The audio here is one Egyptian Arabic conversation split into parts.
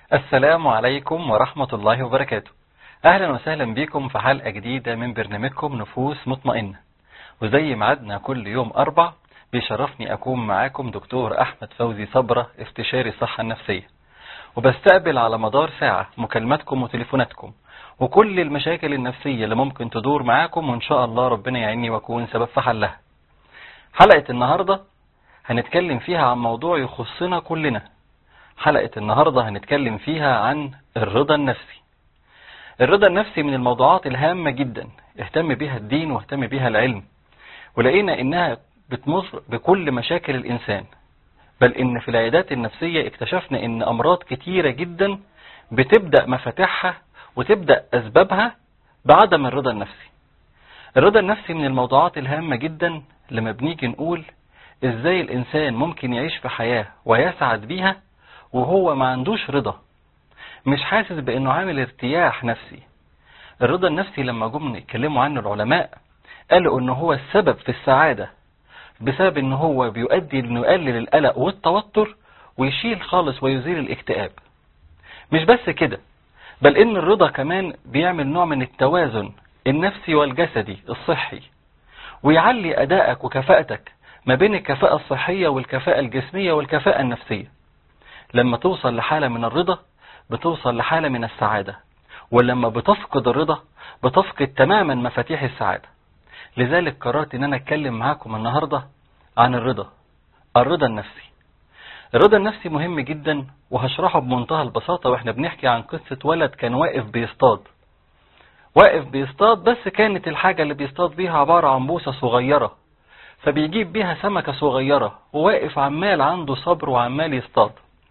السلام عليكم ورحمة الله وبركاته أهلا وسهلا بكم في حلقة جديدة من برنامجكم نفوس مطمئنة وزي معادنا كل يوم أربع بيشرفني أكون معاكم دكتور أحمد فوزي صبرة استشاري الصحة النفسية وبستقبل على مدار ساعة مكالماتكم وتليفوناتكم وكل المشاكل النفسية اللي ممكن تدور معاكم وإن شاء الله ربنا يعيني وأكون سبب في حلها حلقة النهاردة هنتكلم فيها عن موضوع يخصنا كلنا حلقة النهاردة هنتكلم فيها عن الرضا النفسي الرضا النفسي من الموضوعات الهامة جدا اهتم بها الدين واهتم بها العلم ولقينا انها بتمر بكل مشاكل الانسان بل ان في العيادات النفسية اكتشفنا ان امراض كتيرة جدا بتبدأ مفاتيحها وتبدأ اسبابها بعدم الرضا النفسي الرضا النفسي من الموضوعات الهامة جدا لما بنيجي نقول ازاي الانسان ممكن يعيش في حياة ويسعد بيها وهو ما عندوش رضا مش حاسس بانه عامل ارتياح نفسي الرضا النفسي لما جم يتكلموا عنه العلماء قالوا انه هو السبب في السعادة بسبب ان هو بيؤدي انه يقلل القلق والتوتر ويشيل خالص ويزيل الاكتئاب مش بس كده بل ان الرضا كمان بيعمل نوع من التوازن النفسي والجسدي الصحي ويعلي ادائك وكفاءتك ما بين الكفاءة الصحية والكفاءة الجسمية والكفاءة النفسية لما توصل لحالة من الرضا بتوصل لحالة من السعادة ولما بتفقد الرضا بتفقد تماما مفاتيح السعادة لذلك قررت ان انا اتكلم معاكم النهاردة عن الرضا الرضا النفسي الرضا النفسي مهم جدا وهشرحه بمنتهى البساطة واحنا بنحكي عن قصة ولد كان واقف بيصطاد واقف بيصطاد بس كانت الحاجة اللي بيصطاد بيها عبارة عن بوسة صغيرة فبيجيب بيها سمكة صغيرة وواقف عمال عنده صبر وعمال يصطاد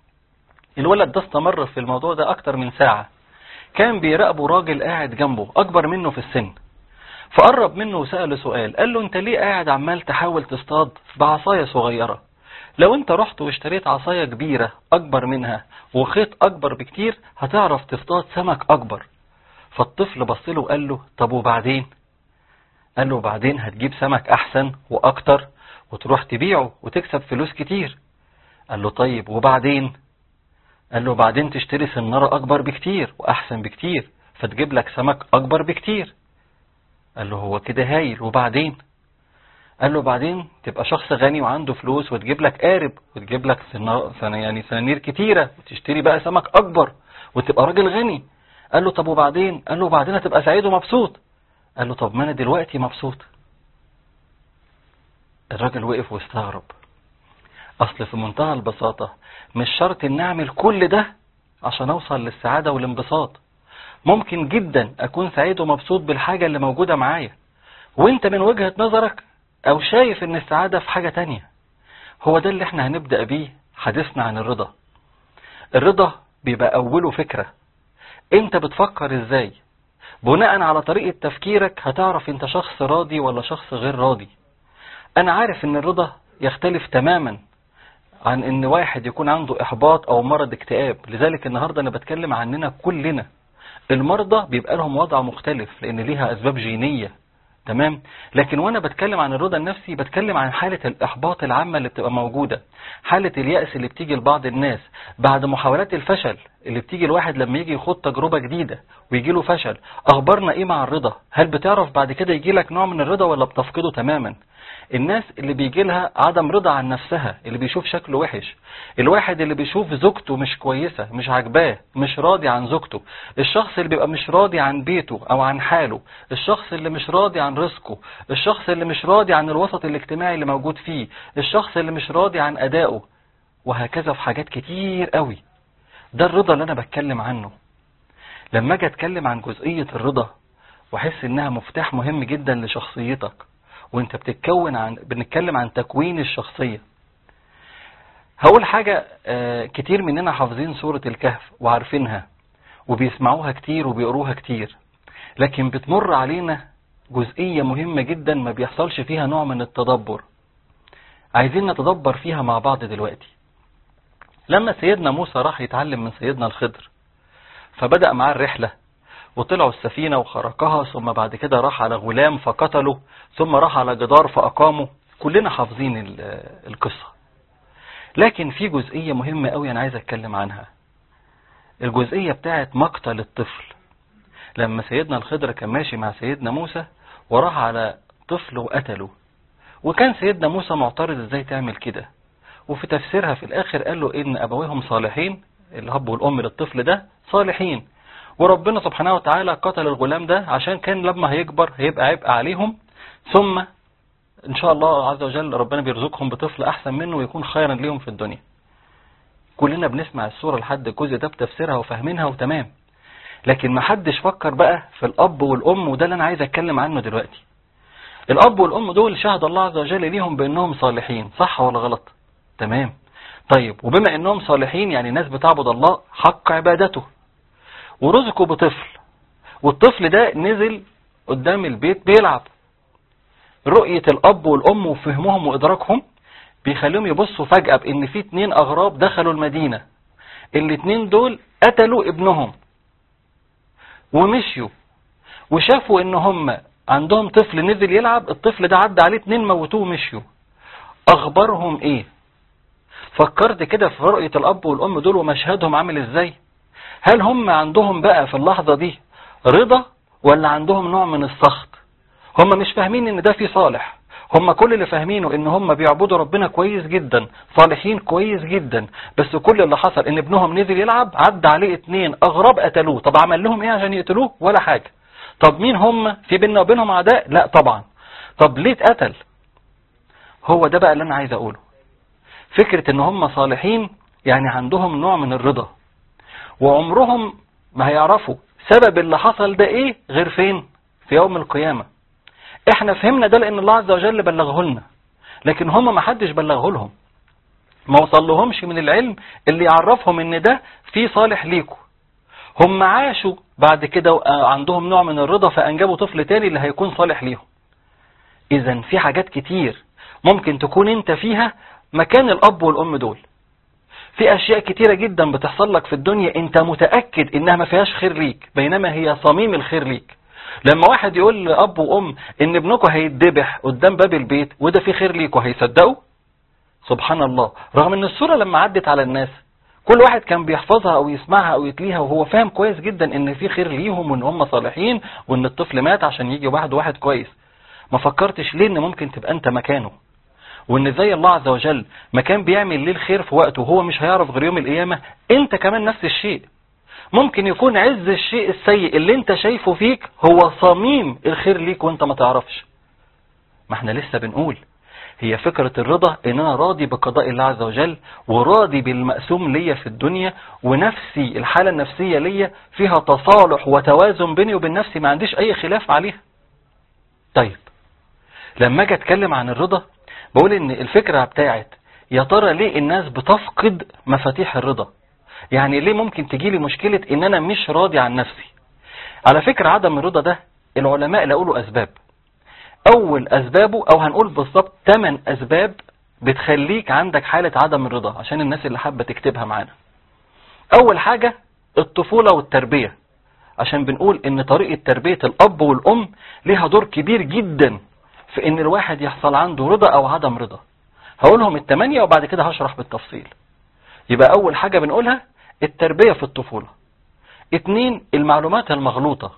الولد ده استمر في الموضوع ده اكتر من ساعة كان بيراقبه راجل قاعد جنبه اكبر منه في السن فقرب منه وسأله سؤال قال له انت ليه قاعد عمال تحاول تصطاد بعصاية صغيرة لو انت رحت واشتريت عصاية كبيرة اكبر منها وخيط اكبر بكتير هتعرف تصطاد سمك اكبر فالطفل بص له وقال له طب وبعدين قال له بعدين هتجيب سمك احسن واكتر وتروح تبيعه وتكسب فلوس كتير قال له طيب وبعدين قال له بعدين تشتري سنارة اكبر بكتير واحسن بكتير فتجيب لك سمك اكبر بكتير قال له هو كده هايل وبعدين قال له بعدين تبقى شخص غني وعنده فلوس وتجيب لك قارب وتجيب لك سنا يعني سنانير كتيرة وتشتري بقى سمك اكبر وتبقى راجل غني قال له طب وبعدين قال له بعدين هتبقى سعيد ومبسوط قال له طب ما انا دلوقتي مبسوط الراجل وقف واستغرب اصل في منتهى البساطة مش شرط ان اعمل كل ده عشان اوصل للسعادة والانبساط ممكن جدا اكون سعيد ومبسوط بالحاجة اللي موجودة معايا وانت من وجهة نظرك او شايف ان السعادة في حاجة تانية هو ده اللي احنا هنبدأ بيه حديثنا عن الرضا الرضا بيبقى اوله فكرة انت بتفكر ازاي بناء على طريقة تفكيرك هتعرف انت شخص راضي ولا شخص غير راضي انا عارف ان الرضا يختلف تماما عن ان واحد يكون عنده احباط او مرض اكتئاب لذلك النهاردة انا بتكلم عننا كلنا المرضى بيبقى لهم وضع مختلف لان ليها اسباب جينية تمام لكن وانا بتكلم عن الرضا النفسي بتكلم عن حالة الاحباط العامة اللي بتبقى موجودة حالة اليأس اللي بتيجي لبعض الناس بعد محاولات الفشل اللي بتيجي الواحد لما يجي يخوض تجربة جديدة ويجي له فشل اخبارنا ايه مع الرضا هل بتعرف بعد كده يجي لك نوع من الرضا ولا بتفقده تماما الناس اللي بيجي لها عدم رضا عن نفسها اللي بيشوف شكله وحش الواحد اللي بيشوف زوجته مش كويسة مش عاجباه مش راضي عن زوجته الشخص اللي بيبقى مش راضي عن بيته او عن حاله الشخص اللي مش راضي عن رزقه الشخص اللي مش راضي عن الوسط الاجتماعي اللي موجود فيه الشخص اللي مش راضي عن ادائه وهكذا في حاجات كتير قوي ده الرضا اللي انا بتكلم عنه لما اجي اتكلم عن جزئية الرضا واحس انها مفتاح مهم جدا لشخصيتك وانت بتتكون عن بنتكلم عن تكوين الشخصية هقول حاجة آه كتير مننا حافظين سورة الكهف وعارفينها وبيسمعوها كتير وبيقروها كتير لكن بتمر علينا جزئية مهمة جدا ما بيحصلش فيها نوع من التدبر عايزين نتدبر فيها مع بعض دلوقتي لما سيدنا موسى راح يتعلم من سيدنا الخضر فبدأ معاه الرحلة وطلعوا السفينة وخرقها ثم بعد كده راح على غلام فقتله ثم راح على جدار فأقامه كلنا حافظين القصة لكن في جزئية مهمة قوي أنا عايز أتكلم عنها الجزئية بتاعت مقتل الطفل لما سيدنا الخضر كان ماشي مع سيدنا موسى وراح على طفل وقتله وكان سيدنا موسى معترض ازاي تعمل كده وفي تفسيرها في الاخر قال له ان ابويهم صالحين الاب والام للطفل ده صالحين وربنا سبحانه وتعالى قتل الغلام ده عشان كان لما هيكبر هيبقى عبء عليهم ثم ان شاء الله عز وجل ربنا بيرزقهم بطفل احسن منه ويكون خيرا ليهم في الدنيا كلنا بنسمع السورة لحد الجزء ده بتفسيرها وفاهمينها وتمام لكن ما حدش فكر بقى في الاب والام وده اللي انا عايز اتكلم عنه دلوقتي الاب والام دول شهد الله عز وجل ليهم بانهم صالحين صح ولا غلط تمام طيب وبما انهم صالحين يعني ناس بتعبد الله حق عبادته ورزقوا بطفل والطفل ده نزل قدام البيت بيلعب رؤية الاب والام وفهمهم وادراكهم بيخليهم يبصوا فجأة بان في اتنين اغراب دخلوا المدينة الاتنين دول قتلوا ابنهم ومشيوا وشافوا ان هم عندهم طفل نزل يلعب الطفل ده عدى عليه اتنين موتوه ومشيوا اخبارهم ايه فكرت كده في رؤية الاب والام دول ومشهدهم عامل ازاي هل هم عندهم بقى في اللحظة دي رضا ولا عندهم نوع من السخط هم مش فاهمين ان ده في صالح هم كل اللي فاهمينه ان هم بيعبدوا ربنا كويس جدا صالحين كويس جدا بس كل اللي حصل ان ابنهم نزل يلعب عدى عليه اتنين اغراب قتلوه طب عمل لهم ايه عشان يقتلوه ولا حاجة طب مين هم في بيننا وبينهم عداء لا طبعا طب ليه اتقتل هو ده بقى اللي انا عايز اقوله فكرة ان هم صالحين يعني عندهم نوع من الرضا وعمرهم ما هيعرفوا سبب اللي حصل ده ايه غير فين في يوم القيامة احنا فهمنا ده لان الله عز وجل بلغه لنا لكن هم ما حدش بلغه لهم ما وصل لهمش من العلم اللي يعرفهم ان ده في صالح ليكم هم عاشوا بعد كده عندهم نوع من الرضا فانجبوا طفل تاني اللي هيكون صالح ليهم اذا في حاجات كتير ممكن تكون انت فيها مكان الاب والام دول في اشياء كتيرة جدا بتحصل لك في الدنيا انت متأكد انها ما فيهاش خير ليك بينما هي صميم الخير ليك لما واحد يقول لأب وأم ان ابنكم هيتذبح قدام باب البيت وده فيه خير ليكوا هيصدقوا سبحان الله رغم ان الصورة لما عدت على الناس كل واحد كان بيحفظها او يسمعها او يتليها وهو فاهم كويس جدا ان في خير ليهم وان هم صالحين وان الطفل مات عشان يجي واحد واحد كويس ما فكرتش ليه ان ممكن تبقى انت مكانه وان زي الله عز وجل ما كان بيعمل ليه الخير في وقته وهو مش هيعرف غير يوم القيامة انت كمان نفس الشيء ممكن يكون عز الشيء السيء اللي انت شايفه فيك هو صميم الخير ليك وانت ما تعرفش ما احنا لسه بنقول هي فكرة الرضا ان انا راضي بقضاء الله عز وجل وراضي بالمقسوم ليا في الدنيا ونفسي الحالة النفسية ليا فيها تصالح وتوازن بيني وبين نفسي ما عنديش اي خلاف عليها طيب لما اجي اتكلم عن الرضا بقول ان الفكرة بتاعت يا ترى ليه الناس بتفقد مفاتيح الرضا يعني ليه ممكن تجيلي مشكلة ان انا مش راضي عن نفسي على فكرة عدم الرضا ده العلماء لقوا له اسباب اول اسبابه او هنقول بالظبط 8 اسباب بتخليك عندك حالة عدم الرضا عشان الناس اللي حابة تكتبها معانا اول حاجة الطفولة والتربية عشان بنقول ان طريقة تربية الاب والام ليها دور كبير جدا في ان الواحد يحصل عنده رضا او عدم رضا هقولهم التمانية وبعد كده هشرح بالتفصيل يبقى اول حاجة بنقولها التربية في الطفولة اتنين المعلومات المغلوطة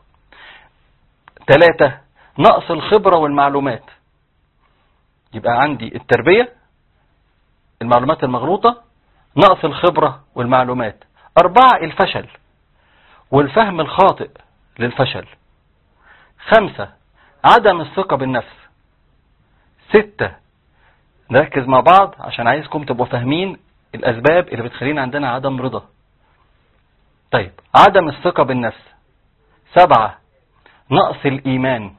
تلاتة نقص الخبرة والمعلومات يبقى عندي التربية المعلومات المغلوطة نقص الخبرة والمعلومات أربعة الفشل والفهم الخاطئ للفشل خمسة عدم الثقة بالنفس ستة نركز مع بعض عشان عايزكم تبقوا فاهمين الأسباب اللي بتخلينا عندنا عدم رضا طيب عدم الثقة بالنفس سبعة نقص الإيمان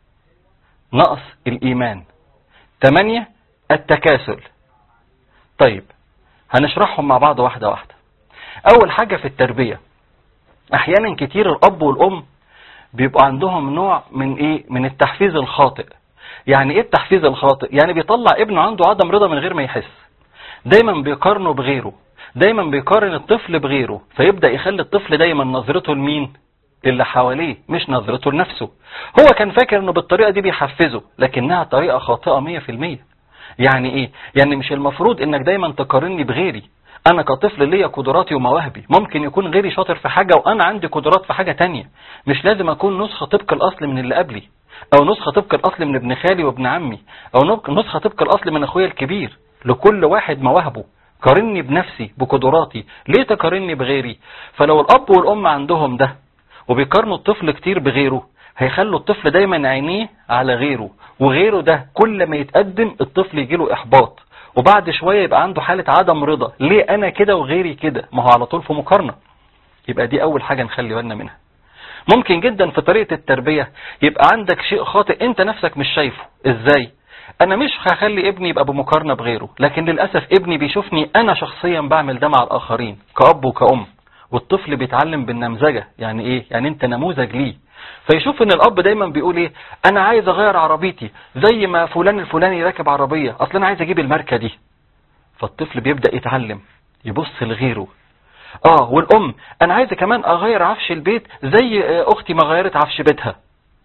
نقص الإيمان ثمانية التكاسل طيب هنشرحهم مع بعض واحدة واحدة أول حاجة في التربية أحيانا كتير الأب والأم بيبقى عندهم نوع من إيه من التحفيز الخاطئ يعني إيه التحفيز الخاطئ يعني بيطلع ابنه عنده عدم رضا من غير ما يحس دايما بيقارنه بغيره دايما بيقارن الطفل بغيره فيبدأ يخلي الطفل دايما نظرته لمين للي حواليه مش نظرته لنفسه هو كان فاكر انه بالطريقة دي بيحفزه لكنها طريقة خاطئة مية في المية يعني ايه يعني مش المفروض انك دايما تقارني بغيري انا كطفل ليا قدراتي ومواهبي ممكن يكون غيري شاطر في حاجة وانا عندي قدرات في حاجة تانية مش لازم اكون نسخة طبق الاصل من اللي قبلي او نسخة طبق الاصل من ابن خالي وابن عمي او نسخة طبق الاصل من اخويا الكبير لكل واحد مواهبه قارني بنفسي بقدراتي ليه تقارني بغيري فلو الاب والام عندهم ده وبيقارنوا الطفل كتير بغيره هيخلوا الطفل دايما عينيه على غيره وغيره ده كل ما يتقدم الطفل يجيله احباط وبعد شوية يبقى عنده حالة عدم رضا ليه انا كده وغيري كده ما هو على طول في مقارنة يبقى دي اول حاجة نخلي بالنا منها ممكن جدا في طريقة التربية يبقى عندك شيء خاطئ انت نفسك مش شايفه ازاي انا مش هخلي ابني يبقى بمقارنة بغيره لكن للأسف ابني بيشوفني انا شخصيا بعمل ده مع الاخرين كأب وكأم والطفل بيتعلم بالنمذجة يعني ايه يعني انت نموذج ليه فيشوف ان الاب دايما بيقول ايه انا عايز اغير عربيتي زي ما فلان الفلاني راكب عربية اصلا انا عايز اجيب الماركة دي فالطفل بيبدأ يتعلم يبص لغيره اه والام انا عايز كمان اغير عفش البيت زي اختي ما غيرت عفش بيتها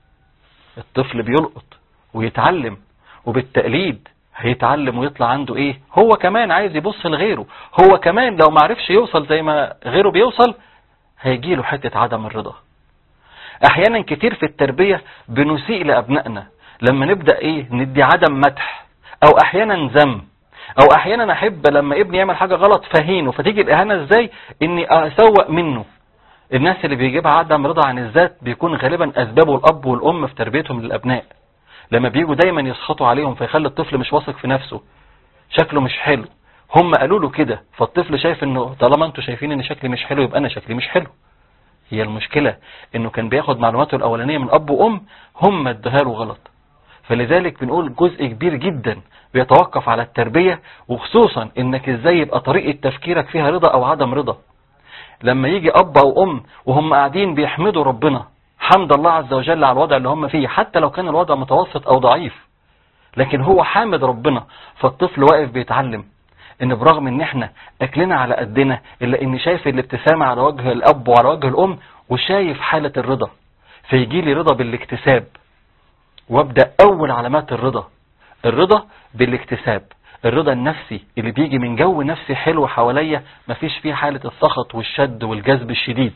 الطفل بيلقط ويتعلم وبالتقليد هيتعلم ويطلع عنده ايه هو كمان عايز يبص لغيره هو كمان لو معرفش يوصل زي ما غيره بيوصل هيجيله حتة عدم الرضا احيانا كتير في التربية بنسيء لابنائنا لما نبدأ ايه ندي عدم مدح او احيانا ذم او احيانا احب لما ابني يعمل حاجة غلط فهينه فتيجي الاهانة ازاي اني اسوق منه الناس اللي بيجيبها عدم رضا عن الذات بيكون غالبا اسبابه الاب والام في تربيتهم للابناء لما بيجوا دايما يسخطوا عليهم فيخلي الطفل مش واثق في نفسه شكله مش حلو هم قالوا له كده فالطفل شايف انه طالما انتوا شايفين ان شكلي مش حلو يبقى انا شكلي مش حلو هي المشكلة انه كان بياخد معلوماته الاولانية من اب وام هم ادها له غلط فلذلك بنقول جزء كبير جدا بيتوقف على التربية وخصوصا انك ازاي يبقى طريقة تفكيرك فيها رضا او عدم رضا لما يجي اب او ام وهم قاعدين بيحمدوا ربنا حمد الله عز وجل على الوضع اللي هم فيه حتى لو كان الوضع متوسط او ضعيف لكن هو حامد ربنا فالطفل واقف بيتعلم ان برغم ان احنا اكلنا على قدنا الا اني شايف الابتسامة على وجه الاب وعلى وجه الام وشايف حالة الرضا فيجي لي رضا بالاكتساب وابدأ اول علامات الرضا الرضا بالاكتساب الرضا النفسي اللي بيجي من جو نفسي حلو حواليا مفيش فيه حالة السخط والشد والجذب الشديد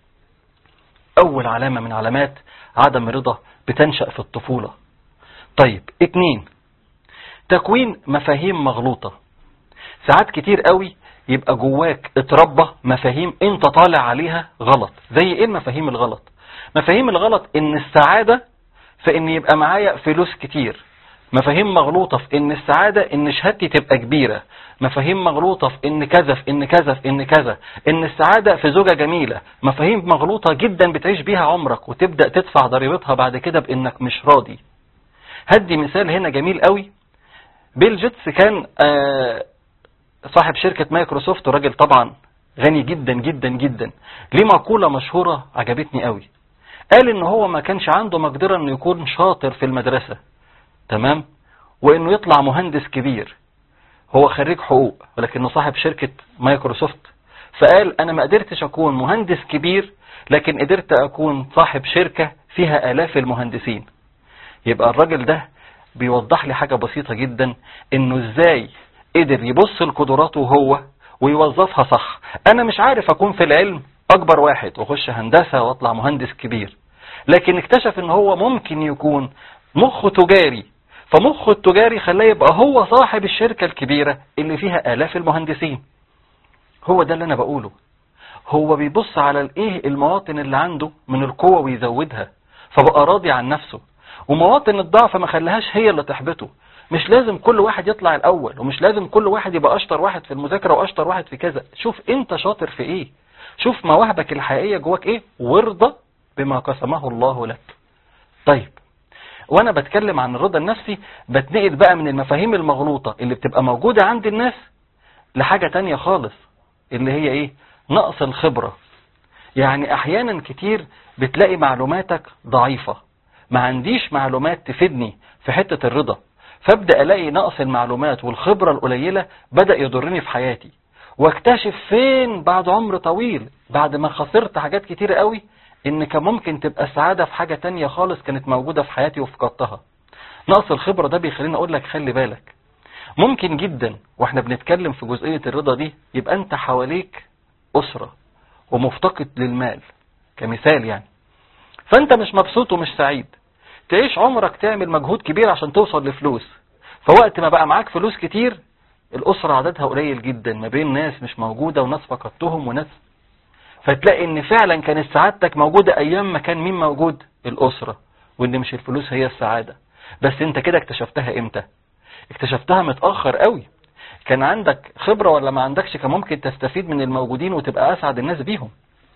اول علامة من علامات عدم الرضا بتنشأ في الطفولة طيب اتنين تكوين مفاهيم مغلوطة ساعات كتير قوي يبقى جواك اتربى مفاهيم انت طالع عليها غلط زي ايه المفاهيم الغلط مفاهيم الغلط ان السعادة في ان يبقى معايا فلوس كتير مفاهيم مغلوطة في ان السعادة ان شهادتي تبقى كبيرة مفاهيم مغلوطة في ان كذا في ان كذا في ان كذا ان السعادة في زوجة جميلة مفاهيم مغلوطة جدا بتعيش بيها عمرك وتبدأ تدفع ضريبتها بعد كده بانك مش راضي هدي مثال هنا جميل قوي بيل جيتس كان آه صاحب شركة مايكروسوفت وراجل طبعا غني جدا جدا جدا ليه مقولة مشهورة عجبتني قوي قال ان هو ما كانش عنده مقدرة انه يكون شاطر في المدرسة تمام وانه يطلع مهندس كبير هو خريج حقوق ولكنه صاحب شركة مايكروسوفت فقال انا ما قدرتش اكون مهندس كبير لكن قدرت اكون صاحب شركة فيها الاف المهندسين يبقى الراجل ده بيوضح لي حاجة بسيطة جدا انه ازاي قدر يبص لقدراته هو ويوظفها صح انا مش عارف اكون في العلم اكبر واحد واخش هندسة واطلع مهندس كبير لكن اكتشف ان هو ممكن يكون مخه تجاري فمخه التجاري خلاه يبقى هو صاحب الشركة الكبيرة اللي فيها آلاف المهندسين هو ده اللي أنا بقوله هو بيبص على الايه المواطن اللي عنده من القوة ويزودها فبقى راضي عن نفسه ومواطن الضعف ما خلاهاش هي اللي تحبطه مش لازم كل واحد يطلع الأول ومش لازم كل واحد يبقى أشطر واحد في المذاكرة وأشطر واحد في كذا شوف أنت شاطر في إيه شوف مواهبك الحقيقية جواك إيه وارضى بما قسمه الله لك طيب وانا بتكلم عن الرضا النفسي بتنقل بقى من المفاهيم المغلوطة اللي بتبقى موجودة عند الناس لحاجة تانية خالص اللي هي ايه نقص الخبرة يعني احيانا كتير بتلاقي معلوماتك ضعيفة ما عنديش معلومات تفيدني في حتة الرضا فابدأ الاقي نقص المعلومات والخبرة القليلة بدأ يضرني في حياتي واكتشف فين بعد عمر طويل بعد ما خسرت حاجات كتير قوي ان كان ممكن تبقى السعادة في حاجة تانية خالص كانت موجودة في حياتي وفقدتها نقص الخبرة ده بيخليني اقول لك خلي بالك ممكن جدا واحنا بنتكلم في جزئية الرضا دي يبقى انت حواليك اسرة ومفتقد للمال كمثال يعني فانت مش مبسوط ومش سعيد تعيش عمرك تعمل مجهود كبير عشان توصل لفلوس فوقت ما بقى معاك فلوس كتير الأسرة عددها قليل جدا ما بين ناس مش موجودة وناس فقدتهم وناس فتلاقي ان فعلا كانت سعادتك موجودة ايام ما كان مين موجود الأسرة وان مش الفلوس هي السعادة بس انت كده اكتشفتها امتى اكتشفتها متأخر قوي كان عندك خبرة ولا ما عندكش كان ممكن تستفيد من الموجودين وتبقى اسعد الناس بيهم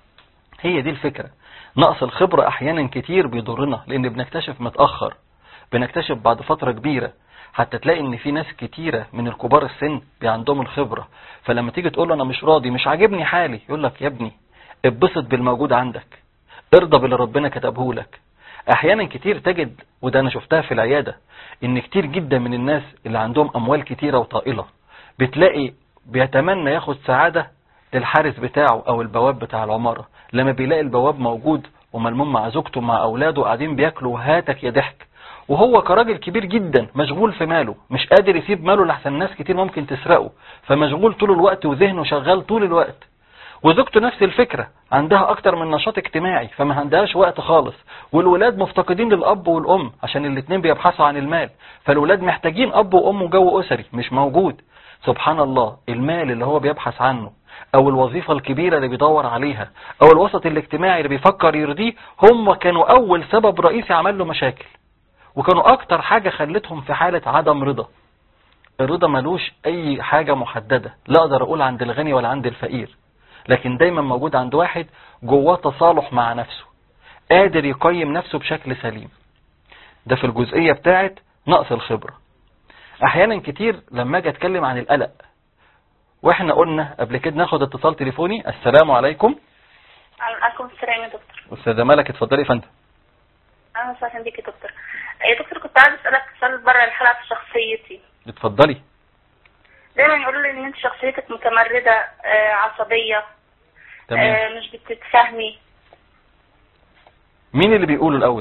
هي دي الفكرة نقص الخبرة احيانا كتير بيضرنا لان بنكتشف متأخر بنكتشف بعد فترة كبيرة حتى تلاقي ان في ناس كتيرة من الكبار السن بي عندهم الخبرة فلما تيجي تقول له انا مش راضي مش عاجبني حالي يقول لك يا ابني اتبسط بالموجود عندك ارضى باللي ربنا كتبه لك احيانا كتير تجد وده انا شفتها في العيادة ان كتير جدا من الناس اللي عندهم اموال كتيرة وطائلة بتلاقي بيتمنى ياخد سعادة للحارس بتاعه او البواب بتاع العمارة لما بيلاقي البواب موجود وملموم مع زوجته مع اولاده قاعدين بياكلوا هاتك يا ضحك وهو كراجل كبير جدا مشغول في ماله مش قادر يسيب ماله لحسن ناس كتير ممكن تسرقه فمشغول طول الوقت وذهنه شغال طول الوقت وزوجته نفس الفكرة عندها اكتر من نشاط اجتماعي فما عندهاش وقت خالص والولاد مفتقدين للاب والام عشان الاتنين بيبحثوا عن المال فالولاد محتاجين اب وام وجو اسري مش موجود سبحان الله المال اللي هو بيبحث عنه او الوظيفة الكبيرة اللي بيدور عليها او الوسط الاجتماعي اللي بيفكر يرضيه هم كانوا اول سبب رئيسي عمل له مشاكل وكانوا اكتر حاجة خلتهم في حالة عدم رضا الرضا ملوش اي حاجة محددة لا اقدر اقول عند الغني ولا عند الفقير لكن دايما موجود عند واحد جواه تصالح مع نفسه قادر يقيم نفسه بشكل سليم ده في الجزئية بتاعت نقص الخبرة احيانا كتير لما اجي اتكلم عن القلق واحنا قلنا قبل كده ناخد اتصال تليفوني السلام عليكم عليكم السلام يا دكتور استاذه ملك اتفضلي يا فندم اهلا وسهلا بيك يا دكتور يا دكتور كنت عايز اسالك سؤال بره الحلقه في شخصيتي اتفضلي دايما يقولوا لي ان انت شخصيتك متمرده آه، عصبيه تمام آه، مش بتتفهمي مين اللي بيقوله الاول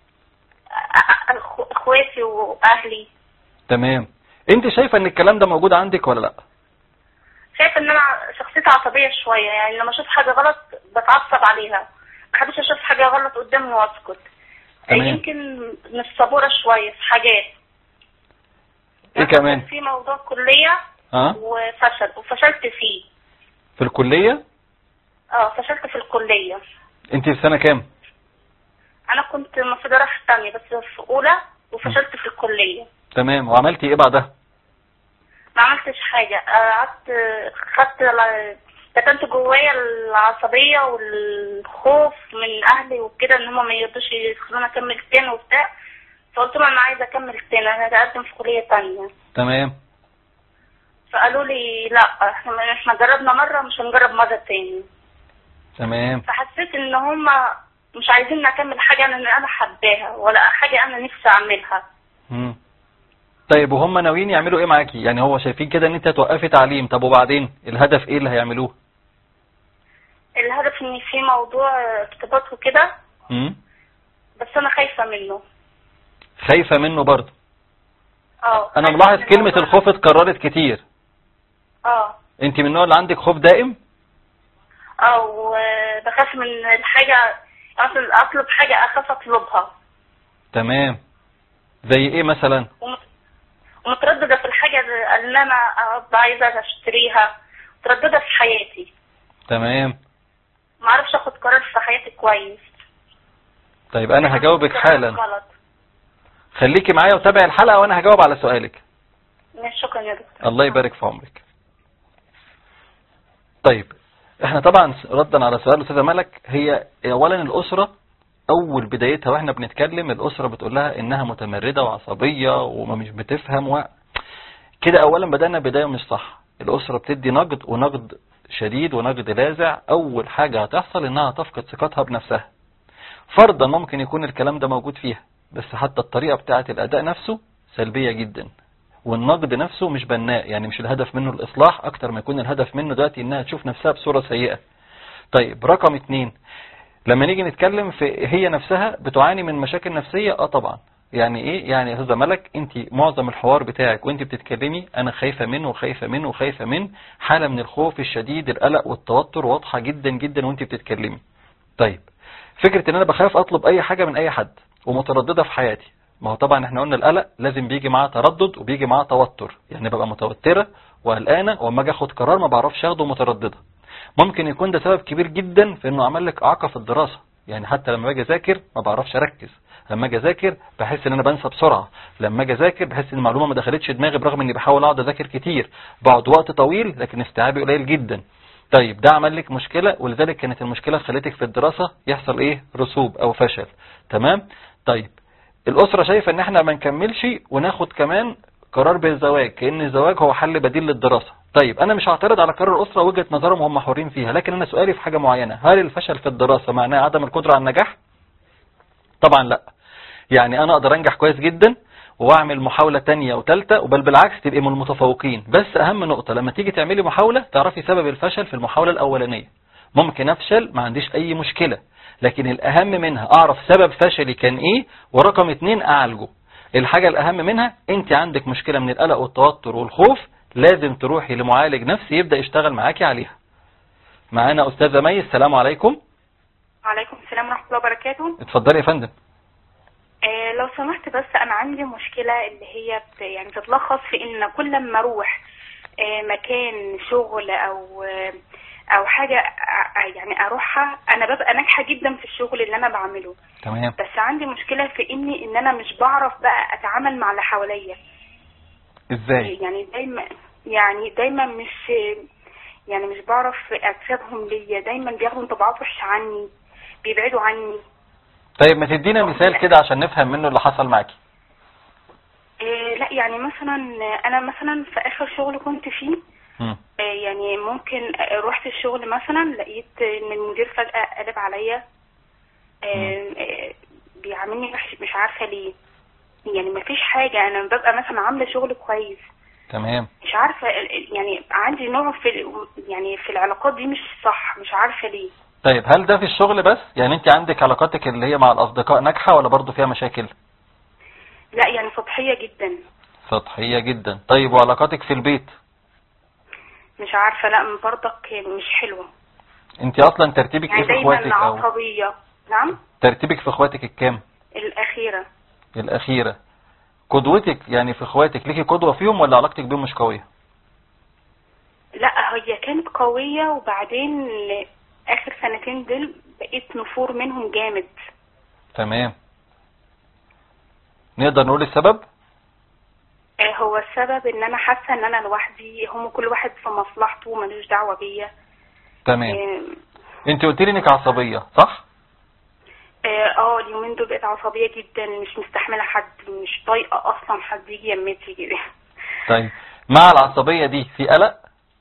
آه، آه، أخو- اخواتي واهلي تمام انت شايفه ان الكلام ده موجود عندك ولا لا شايفه ان انا شخصيتي عصبيه شويه يعني لما اشوف حاجه غلط بتعصب عليها ما بحبش اشوف حاجه غلط قدامي واسكت آه، تمام. يمكن مش صبوره شويه في حاجات ايه كمان في موضوع كليه ها وفشل وفشلت فيه في الكليه اه فشلت في الكليه انت في سنه كام انا كنت المفروض اروح الثانيه بس في اولى وفشلت في الكليه تمام وعملتي ايه بعدها ما عملتش حاجه آه، قعدت خدت ال- كتمت جوايا العصبيه والخوف من اهلي وكده ان هم ما يرضوش يخلوني اكمل تاني وبتاع فقلت لهم انا عايزه اكمل تاني انا هقدم في كليه تانية تمام فقالوا لي لا احنا احنا جربنا مره مش هنجرب مره تاني تمام فحسيت ان هم مش عايزين اكمل حاجه انا انا حباها ولا حاجه انا نفسي اعملها مم. طيب وهم ناويين يعملوا ايه معاكي يعني هو شايفين كده ان انت توقفي تعليم طب وبعدين الهدف ايه اللي هيعملوه الهدف ان في موضوع ارتباط وكده مم. بس انا خايفه منه خايفه منه برضه اه انا خايفة ملاحظ من كلمه الموضوع. الخوف اتكررت كتير اه انت من النوع اللي عندك خوف دائم اه وبخاف من الحاجه مثلا اطلب حاجه اخاف اطلبها تمام زي ايه مثلا ومت- ومتردده في الحاجه اللي انا أبقى عايزه اشتريها متردده في حياتي تمام ما اعرفش اخد قرار في حياتي كويس طيب انا هجاوبك قرار حالا غلط خليكي معايا وتابعي الحلقه وانا هجاوب على سؤالك ماشي، شكرا يا دكتور الله يبارك في عمرك طيب احنا طبعا ردا على سؤال الاستاذه ملك هي اولا الاسره اول بدايتها واحنا بنتكلم الاسره بتقول لها انها متمرده وعصبيه ومش بتفهم و... كده اولا بدانا بدايه مش صح الاسره بتدي نقد ونقد شديد ونقد لاذع اول حاجه هتحصل انها تفقد ثقتها بنفسها فرضا ممكن يكون الكلام ده موجود فيها بس حتى الطريقه بتاعه الاداء نفسه سلبيه جدا والنقد نفسه مش بناء يعني مش الهدف منه الإصلاح أكتر ما يكون الهدف منه دلوقتي إنها تشوف نفسها بصورة سيئة طيب رقم اتنين لما نيجي نتكلم في هي نفسها بتعاني من مشاكل نفسية اه طبعا يعني ايه يعني يا استاذه ملك انت معظم الحوار بتاعك وانت بتتكلمي انا خايفه منه وخايفه منه وخايفه من حاله من الخوف الشديد القلق والتوتر واضحه جدا جدا وانت بتتكلمي طيب فكره ان انا بخاف اطلب اي حاجه من اي حد ومتردده في حياتي ما هو طبعا احنا قلنا القلق لازم بيجي معاه تردد وبيجي معاه توتر يعني ببقى متوتره وقلقانه واما اجي اخد قرار ما بعرفش اخده متردده ممكن يكون ده سبب كبير جدا في انه عمل لك اعاقه في الدراسه يعني حتى لما باجي اذاكر ما بعرفش اركز لما اجي اذاكر بحس ان انا بنسى بسرعه لما اجي اذاكر بحس ان المعلومه ما دخلتش دماغي برغم اني بحاول اقعد اذاكر كتير بقعد وقت طويل لكن استيعابي قليل جدا طيب ده عمل لك مشكله ولذلك كانت المشكله خلتك في الدراسه يحصل ايه رسوب او فشل تمام طيب الاسره شايفه ان احنا ما نكملش وناخد كمان قرار بالزواج كان الزواج هو حل بديل للدراسه طيب انا مش هعترض على قرار الاسره وجهه نظرهم هم حرين فيها لكن انا سؤالي في حاجه معينه هل الفشل في الدراسه معناه عدم القدره على النجاح طبعا لا يعني انا اقدر انجح كويس جدا واعمل محاولة تانية وتالتة وبل بالعكس تبقي من المتفوقين بس اهم نقطة لما تيجي تعملي محاولة تعرفي سبب الفشل في المحاولة الاولانية ممكن افشل ما عنديش اي مشكلة لكن الاهم منها اعرف سبب فشلي كان ايه ورقم اتنين اعالجه الحاجة الاهم منها انت عندك مشكلة من القلق والتوتر والخوف لازم تروحي لمعالج نفسي يبدأ يشتغل معاكي عليها معانا استاذة مي السلام عليكم وعليكم السلام ورحمة الله وبركاته اتفضلي يا فندم آه لو سمحت بس أنا عندي مشكلة اللي هي بت يعني بتتلخص في إن كل ما أروح آه مكان شغل أو آه أو حاجة ع- يعني أروحها أنا ببقى ناجحة جدا في الشغل اللي أنا بعمله تمام بس عندي مشكلة في إني إن أنا مش بعرف بقى أتعامل مع اللي حواليا ازاي يعني دايما يعني دايما مش يعني مش بعرف أكسبهم ليا دايما بياخدوا انطباعات وحشة عني بيبعدوا عني طيب ما تدينا مثال كده عشان نفهم منه اللي حصل معاكي إيه لا يعني مثلا انا مثلا في اخر شغل كنت فيه مم. إيه يعني ممكن رحت الشغل مثلا لقيت ان المدير فجأة قلب عليا إيه إيه بيعاملني وحش مش عارفة ليه يعني ما فيش حاجة انا ببقى مثلا عاملة شغل كويس تمام مش عارفة ال- ال- يعني عندي نوع في ال- يعني في العلاقات دي مش صح مش عارفة ليه طيب هل ده في الشغل بس يعني انت عندك علاقاتك اللي هي مع الاصدقاء ناجحة ولا برضو فيها مشاكل لا يعني سطحية جدا سطحية جدا طيب وعلاقاتك في البيت مش عارفة لا برضك مش حلوة انت اصلا ترتيبك يعني ايه في دايما اخواتك او عصبية نعم ترتيبك في اخواتك الكام الأخيرة الاخيرة قدوتك يعني في اخواتك ليكي قدوة فيهم ولا علاقتك بيهم مش قوية لا هي كانت قوية وبعدين آخر سنتين دول بقيت نفور منهم جامد تمام نقدر نقول السبب آه، هو السبب ان انا حاسة ان انا لوحدي هم كل واحد في مصلحته وملوش دعوة بيا تمام اه انت قلت لي انك عصبية صح آه، اه اليومين دول بقيت عصبية جدا مش مستحملة حد مش طايقة اصلا حد يجي يمتي كده طيب مع العصبية دي في قلق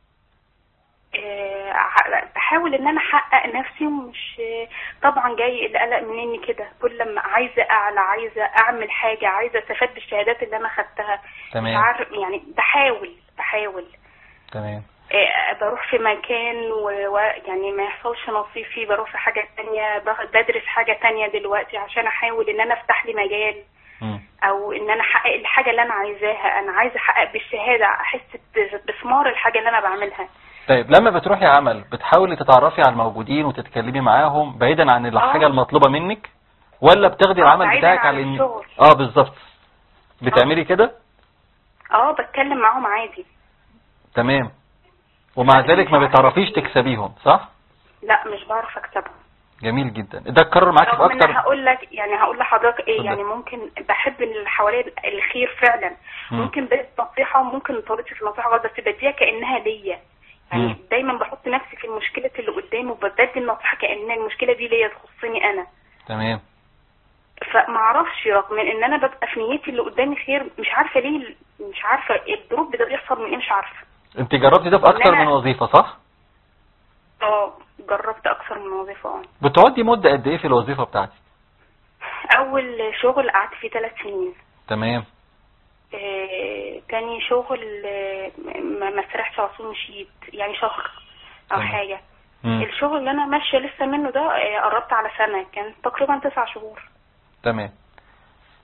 آه، ع- بحاول ان انا احقق نفسي ومش آه، طبعا جاي القلق مني كده كل ما عايزه اعلى عايزه اعمل حاجه عايزه استفاد بالشهادات اللي انا خدتها مش تمام عارف يعني بحاول بحاول تمام آه، بروح في مكان ويعني ما يحصلش نصيب فيه بروح في حاجة تانية ب- بدرس حاجة تانية دلوقتي عشان احاول ان انا افتح لي مجال مم. او ان انا احقق الحاجة اللي انا عايزاها انا عايزة احقق بالشهادة احس ب- بثمار الحاجة اللي انا بعملها طيب لما بتروحي عمل بتحاولي تتعرفي على الموجودين وتتكلمي معاهم بعيدا عن الحاجة آه. المطلوبة منك ولا بتاخدي آه، العمل بعيداً بتاعك عن على إن... الشغل. اه بالظبط بتعملي كده اه بتكلم معاهم عادي تمام ومع لا، ذلك مش ما عارفة بتعرفيش إيه. تكسبيهم صح لا مش بعرف اكسبهم جميل جدا ده اتكرر معاكي في رغم ان اكتر هقول لك يعني هقول لحضرتك ايه اتفضل. يعني ممكن بحب اللي حواليا الخير فعلا مم. ممكن بدي نصيحه وممكن طريقتي في النصيحه غلط بس بديها كانها ليا يعني مم. دايما بحط نفسي في المشكله اللي قدامي وبدي النصيحه كان المشكله دي ليا تخصني انا تمام فما اعرفش رغم ان انا ببقى في نيتي اللي قدامي خير مش عارفه ليه مش عارفه الدروب ده بيحصل من ايه مش عارفه انت جربتي ده في إن اكتر أنا- من وظيفة صح اه جربت اكثر من وظيفه اه بتقعدي مدة قد ايه في الوظيفة بتاعتك اول شغل قعدت فيه ثلاث سنين تمام آه، تاني شغل آه، ما ما سرحتش على طول مشيت يعني شهر او تمام. حاجه مم. الشغل اللي انا ماشيه لسه منه ده آه، قربت على سنه كان تقريبا تسع شهور تمام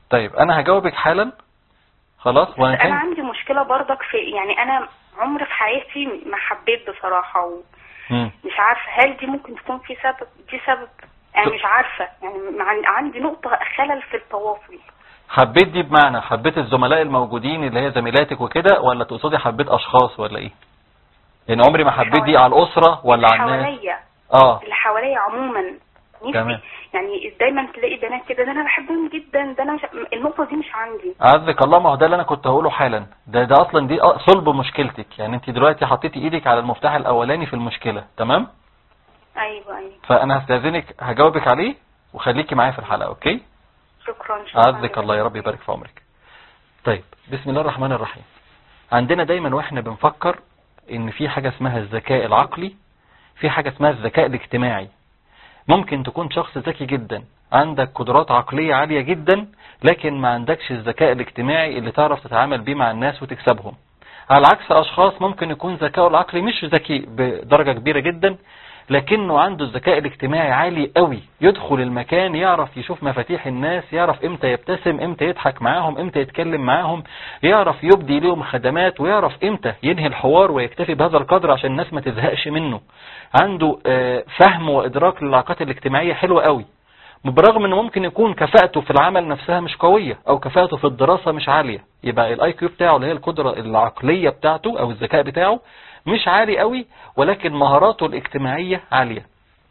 طيب انا هجاوبك حالا خلاص بس انا وهنكمل عندي مشكله برضك في يعني انا عمري في حياتي ما حبيت بصراحه ومش مم. عارفه هل دي ممكن تكون في سبب دي سبب انا مش عارفه يعني مع- عندي نقطه خلل في التواصل حبيت دي بمعنى حبيت الزملاء الموجودين اللي هي زميلاتك وكده ولا تقصدي حبيت اشخاص ولا ايه يعني عمري ما حبيت دي على الاسره ولا اللي على الناس حواليا اه اللي حواليا عموما تمام. نفسي يعني دايما تلاقي بنات كده ده انا بحبهم جدا ده انا مش... النقطه دي مش عندي عزك الله ما هو ده اللي انا كنت هقوله حالا ده ده اصلا دي صلب مشكلتك يعني انت دلوقتي حطيتي ايدك على المفتاح الاولاني في المشكله تمام ايوه ايوه فانا هستاذنك هجاوبك عليه وخليكي معايا في الحلقه اوكي شكرا شكرا عزك الله يا رب يبارك في عمرك طيب بسم الله الرحمن الرحيم عندنا دايما واحنا بنفكر ان في حاجة اسمها الذكاء العقلي في حاجة اسمها الذكاء الاجتماعي ممكن تكون شخص ذكي جدا عندك قدرات عقلية عالية جدا لكن ما عندكش الذكاء الاجتماعي اللي تعرف تتعامل بيه مع الناس وتكسبهم على عكس اشخاص ممكن يكون ذكائه العقلي مش ذكي بدرجة كبيرة جدا لكنه عنده الذكاء الاجتماعي عالي قوي يدخل المكان يعرف يشوف مفاتيح الناس يعرف امتى يبتسم امتى يضحك معاهم امتى يتكلم معاهم يعرف يبدي لهم خدمات ويعرف امتى ينهي الحوار ويكتفي بهذا القدر عشان الناس ما تزهقش منه عنده آه، فهم وادراك للعلاقات الاجتماعية حلوة قوي برغم انه ممكن يكون كفاءته في العمل نفسها مش قوية او كفاءته في الدراسة مش عالية يبقى الاي كيو بتاعه اللي هي القدرة العقلية بتاعته او الذكاء بتاعه مش عالي قوي ولكن مهاراته الاجتماعية عالية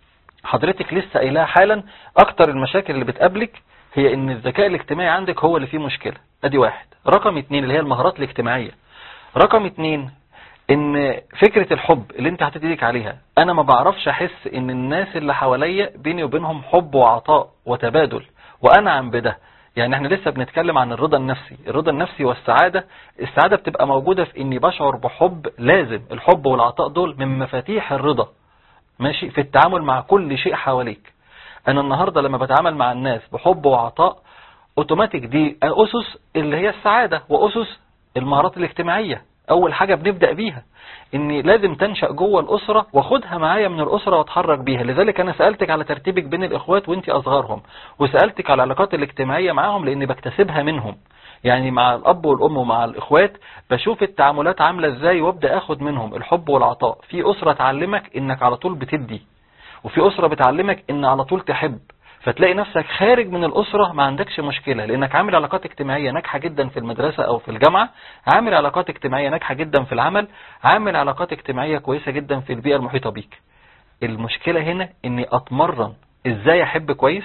حضرتك لسه قايلها حالا اكتر المشاكل اللي بتقابلك هي ان الذكاء الاجتماعي عندك هو اللي فيه مشكلة ادي واحد رقم اتنين اللي هي المهارات الاجتماعية رقم اتنين ان فكرة الحب اللي انت حطيت ايدك عليها انا ما بعرفش احس ان الناس اللي حواليا بيني وبينهم حب وعطاء وتبادل وانعم بده يعني احنا لسه بنتكلم عن الرضا النفسي الرضا النفسي والسعادة السعادة بتبقى موجودة في اني بشعر بحب لازم الحب والعطاء دول من مفاتيح الرضا ماشي في التعامل مع كل شيء حواليك انا النهاردة لما بتعامل مع الناس بحب وعطاء اوتوماتيك دي اسس اللي هي السعادة واسس المهارات الاجتماعية اول حاجة بنبدأ بيها ان لازم تنشأ جوه الاسرة واخدها معايا من الاسرة واتحرك بيها لذلك انا سألتك على ترتيبك بين الاخوات وانت اصغرهم وسألتك على العلاقات الاجتماعية معاهم لاني بكتسبها منهم يعني مع الاب والام ومع الاخوات بشوف التعاملات عاملة ازاي وابدأ اخد منهم الحب والعطاء في اسرة تعلمك انك على طول بتدي وفي اسرة بتعلمك ان على طول تحب فتلاقي نفسك خارج من الأسرة ما عندكش مشكلة لأنك عامل علاقات اجتماعية ناجحة جدا في المدرسة أو في الجامعة عامل علاقات اجتماعية ناجحة جدا في العمل عامل علاقات اجتماعية كويسة جدا في البيئة المحيطة بيك المشكلة هنا اني اتمرن ازاي احب كويس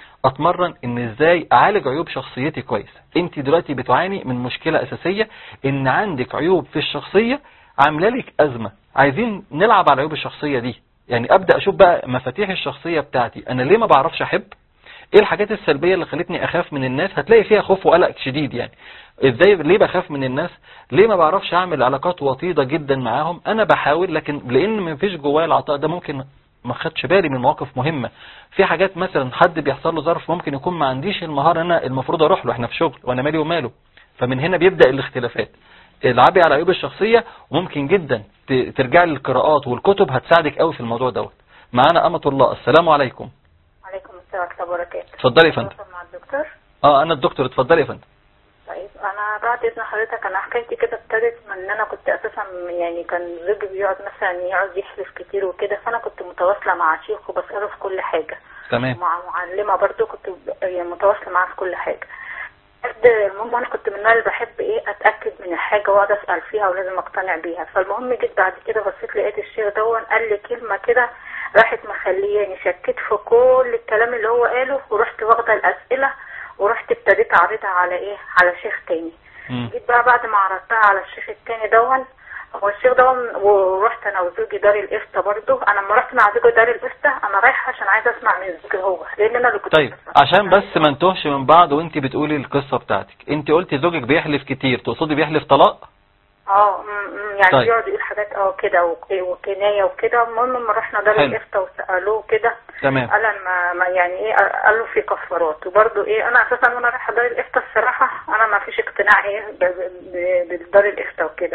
اتمرن ان ازاي اعالج عيوب شخصيتي كويس انت دلوقتي بتعاني من مشكلة اساسية ان عندك عيوب في الشخصية عامله لك ازمة عايزين نلعب على عيوب الشخصية دي يعني ابدا اشوف بقى مفاتيح الشخصية بتاعتي انا ليه ما بعرفش احب ايه الحاجات السلبية اللي خلتني اخاف من الناس هتلاقي فيها خوف وقلق شديد يعني ازاي ليه بخاف من الناس ليه ما بعرفش اعمل علاقات وطيدة جدا معاهم انا بحاول لكن لان ما فيش جوايا العطاء ده ممكن ما خدش بالي من مواقف مهمة في حاجات مثلا حد بيحصل له ظرف ممكن يكون ما عنديش المهارة انا المفروض اروح له احنا في شغل وانا مالي وماله فمن هنا بيبدأ الاختلافات العبي على عيوب الشخصية وممكن جدا ترجعي للقراءات والكتب هتساعدك قوي في الموضوع دوت معانا أمة الله السلام عليكم عليكم السلام ورحمة الله وبركاته اتفضلي يا فندم أتواصل مع الدكتور اه انا الدكتور اتفضلي يا فندم طيب انا بعد اذن حضرتك انا حكايتي كده ابتدت من ان انا كنت اساسا يعني كان زوجي بيقعد مثلا يقعد يحلف كتير وكده فانا كنت متواصله مع شيخ وبساله في كل حاجه تمام مع معلمه برضو كنت ب- يعني متواصله معاه في كل حاجه بجد المهم انا كنت من النوع اللي بحب ايه اتاكد من الحاجه واقعد اسال فيها ولازم اقتنع بيها فالمهم جيت بعد كده بصيت لقيت الشيخ دون قال لي كلمه كده راحت مخلياني شكيت في كل الكلام اللي هو قاله ورحت واخده الاسئله ورحت ابتديت اعرضها على ايه على شيخ تاني مم. جيت بقى بعد ما عرضتها على الشيخ التاني دون هو الشيخ دون ورحت انا وزوجي دار الافتاء برضو انا لما رحت مع زوجي دار الافتاء انا رايحه عشان عايزه اسمع من زوجي هو لان انا اللي كنت طيب بسمع. عشان بس ما نتوهش من بعض وانت بتقولي القصة بتاعتك انت قلتي زوجك بيحلف كتير تقصدي بيحلف طلاق اه م- م- يعني طيب. بيقعد يقول حاجات اه كده وك- وكنايه وكده المهم لما رحنا دار حلو. الافتاء وسالوه كده تمام قال أنا ما, ما يعني ايه قال له في كفارات وبرده ايه انا اساسا وانا رايحه دار الافتاء الصراحه انا ما فيش اقتناع ايه ب- ب- بدار الافتاء وكده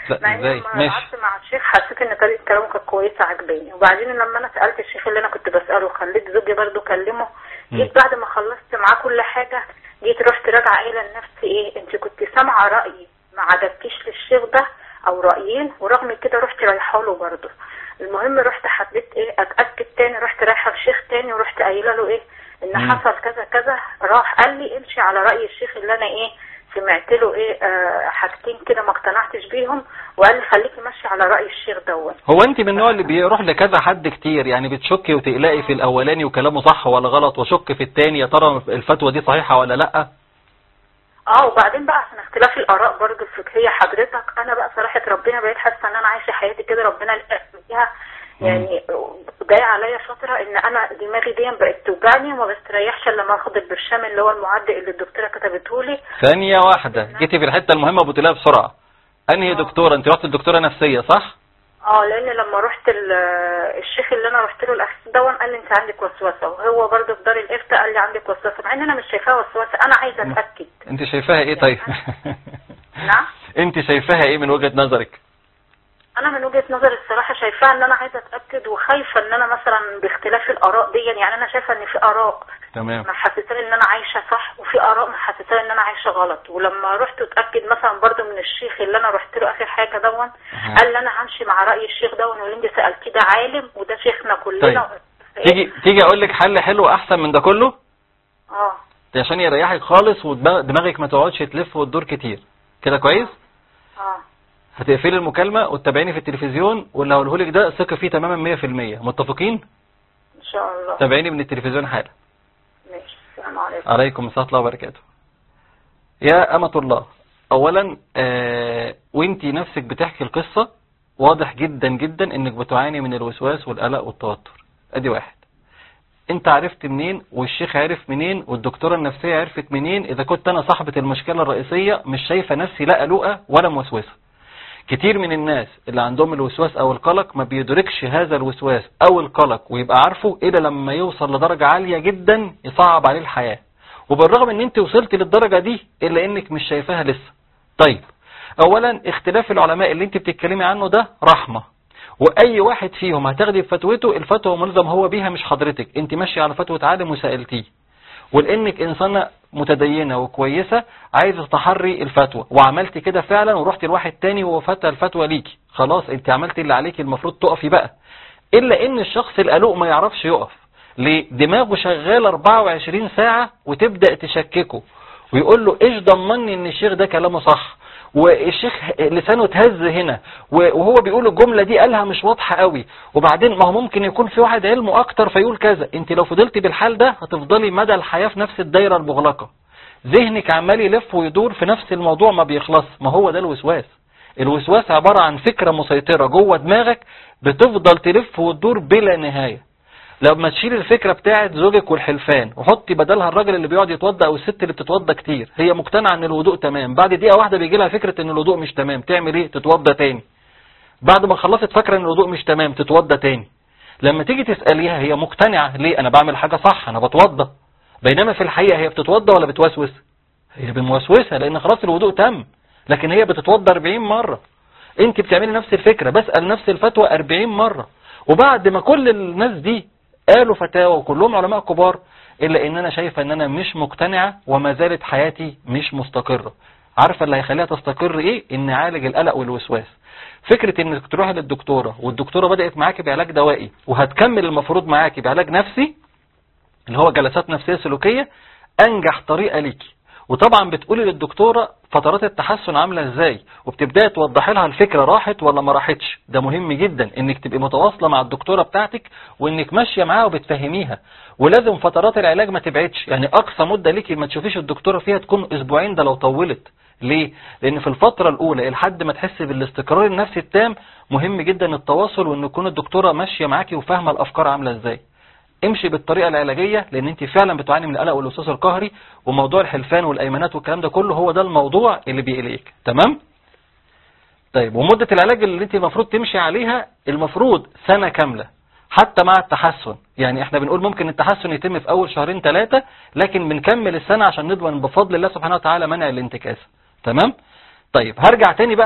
لا مع اني ازاي لما ماشي قعدت مع الشيخ حسيت ان طريقه كلامه كانت كويسه عجباني وبعدين لما انا سالت الشيخ اللي انا كنت بساله خليت زوجي برضو كلمه مم. جيت بعد ما خلصت معاه كل حاجه جيت رحت راجعه قايله لنفسي ايه انت كنت سامعه رايي ما عجبكيش للشيخ ده او رايين ورغم كده رحت رايحه له برضو المهم رحت حبيت ايه اتاكد تاني رحت رايحه لشيخ تاني ورحت قايله له ايه ان مم. حصل كذا كذا راح قال لي امشي على راي الشيخ اللي انا ايه سمعت له ايه آه حاجتين كده ما اقتنعتش بيهم وقال لي خليكي ماشي على راي الشيخ دوت هو انت من النوع اللي بيروح لكذا حد كتير يعني بتشكي وتقلقي في الاولاني وكلامه صح ولا غلط وشك في التاني يا ترى الفتوى دي صحيحة ولا لا اه وبعدين بقى عشان اختلاف الاراء برضو الفقهيه حضرتك انا بقى صراحه ربنا بقيت حاسه ان انا عايشه حياتي كده ربنا لقى فيها يعني جاي عليا فتره ان انا دماغي دي بقت توجعني وما بستريحش الا لما اخد البرشام اللي هو المعدل اللي الدكتوره كتبته لي ثانية واحدة جيتي في الحتة المهمة بتقولها بسرعة انهي دكتورة انت رحت الدكتورة نفسية صح اه لان لما رحت ال- الشيخ اللي انا رحت له الاخ دون قال لي انت عندك وسوسه وهو برضه في دار الافتاء قال لي عندك وسوسه مع ان انا مش شايفاها وسوسه انا عايزه اتاكد انت شايفاها ايه طيب نعم انت شايفاها ايه من وجهة نظرك انا من وجهه نظري الصراحه شايفاها ان انا عايزه اتاكد وخايفه ان انا مثلا باختلاف الاراء دي يعني انا شايفه ان في اراء تمام محسساني ان انا عايشه صح وفي اراء محسساني ان انا عايشه غلط ولما رحت اتاكد مثلا برضو من الشيخ اللي انا رحت له اخر حاجه دون أها. قال لي انا همشي مع راي الشيخ دون واللي انت سالتيه ده عالم وده شيخنا كلنا طيب. تيجي تيجي اقول لك حل حلو احسن من ده كله اه ده عشان يريحك خالص ودماغك ما تقعدش تلف وتدور كتير كده كويس اه هتقفلي المكالمة وتتابعيني في التلفزيون واللي هقوله لك ده ثقي فيه تماما 100% متفقين ان شاء الله تابعيني من التلفزيون حالا ماشي السلام عليكم عليكم السلام الله وبركاته يا أمة الله أولا آه وانتي نفسك بتحكي القصة واضح جدا جدا انك بتعاني من الوسواس والقلق والتوتر ادي واحد انت عرفت منين والشيخ عرف منين والدكتورة النفسية عرفت منين اذا كنت انا صاحبة المشكلة الرئيسية مش شايفة نفسي لا قلقة ولا موسوسة كتير من الناس اللي عندهم الوسواس او القلق ما بيدركش هذا الوسواس او القلق ويبقى عارفه الا لما يوصل لدرجة عالية جدا يصعب عليه الحياة وبالرغم ان انت وصلت للدرجة دي الا انك مش شايفاها لسه طيب اولا اختلاف العلماء اللي انت بتتكلمي عنه ده رحمة واي واحد فيهم هتاخدي بفتوته الفتوى ملزم هو بيها مش حضرتك انت ماشية على فتوى عالم وسألتيه ولانك انسانة متدينة وكويسة عايزة تحري الفتوى وعملت كده فعلا ورحت لواحد تاني وهو فتى الفتوى ليكي خلاص انت عملت اللي عليك المفروض تقفي بقى الا ان الشخص القلق ما يعرفش يقف ليه دماغه شغال 24 ساعة وتبدأ تشككه ويقول له ايش ضمني ان الشيخ ده كلامه صح والشيخ لسانه اتهز هنا وهو بيقول الجملة دي قالها مش واضحة قوي وبعدين ما هو ممكن يكون في واحد علمه اكتر فيقول كذا انت لو فضلتي بالحال ده هتفضلي مدى الحياة في نفس الدايرة المغلقة ذهنك عمال يلف ويدور في نفس الموضوع ما بيخلص ما هو ده الوسواس الوسواس عبارة عن فكرة مسيطرة جوه دماغك بتفضل تلف وتدور بلا نهاية لما تشيل الفكرة بتاعت زوجك والحلفان وحطي بدلها الراجل اللي بيقعد يتوضى او الست اللي بتتوضى كتير هي مقتنعة ان الوضوء تمام بعد دقيقة واحدة بيجي لها فكرة ان الوضوء مش تمام تعمل ايه تتوضى تاني بعد ما خلصت فاكرة ان الوضوء مش تمام تتوضى تاني لما تيجي تسأليها هي مقتنعة ليه انا بعمل حاجة صح انا بتوضى بينما في الحقيقة هي بتتوضى ولا بتوسوس هي بموسوسة لان خلاص الوضوء تم لكن هي بتتوضى 40 مرة انت بتعملي نفس الفكرة بسأل نفس الفتوى 40 مرة وبعد ما كل الناس دي قالوا فتاوى وكلهم علماء كبار الا ان انا شايفه ان انا مش مقتنعة وما زالت حياتي مش مستقرة عارفة اللي هيخليها تستقر ايه ان عالج القلق والوسواس فكرة انك تروح للدكتورة والدكتورة بدأت معاكي بعلاج دوائي وهتكمل المفروض معاكي بعلاج نفسي اللي هو جلسات نفسية سلوكية انجح طريقة ليكي وطبعا بتقولي للدكتورة فترات التحسن عاملة ازاي وبتبدأي توضحي لها الفكرة راحت ولا ما راحتش ده مهم جدا انك تبقي متواصلة مع الدكتورة بتاعتك وانك ماشية معاها وبتفهميها ولازم فترات العلاج ما تبعدش يعني اقصى مدة ليكي ما تشوفيش الدكتورة فيها تكون اسبوعين ده لو طولت ليه؟ لان في الفترة الاولى لحد ما تحس بالاستقرار النفسي التام مهم جدا التواصل وان تكون الدكتورة ماشية معاكي وفاهمة الافكار عاملة ازاي امشي بالطريقة العلاجية لان انت فعلا بتعاني من القلق والوسواس القهري وموضوع الحلفان والايمانات والكلام ده كله هو ده الموضوع اللي بيقلقك تمام طيب ومدة العلاج اللي انت المفروض تمشي عليها المفروض سنة كاملة حتى مع التحسن يعني احنا بنقول ممكن التحسن يتم في اول شهرين ثلاثة لكن بنكمل السنة عشان نضمن بفضل الله سبحانه وتعالى منع الانتكاسة تمام طيب هرجع تاني بقى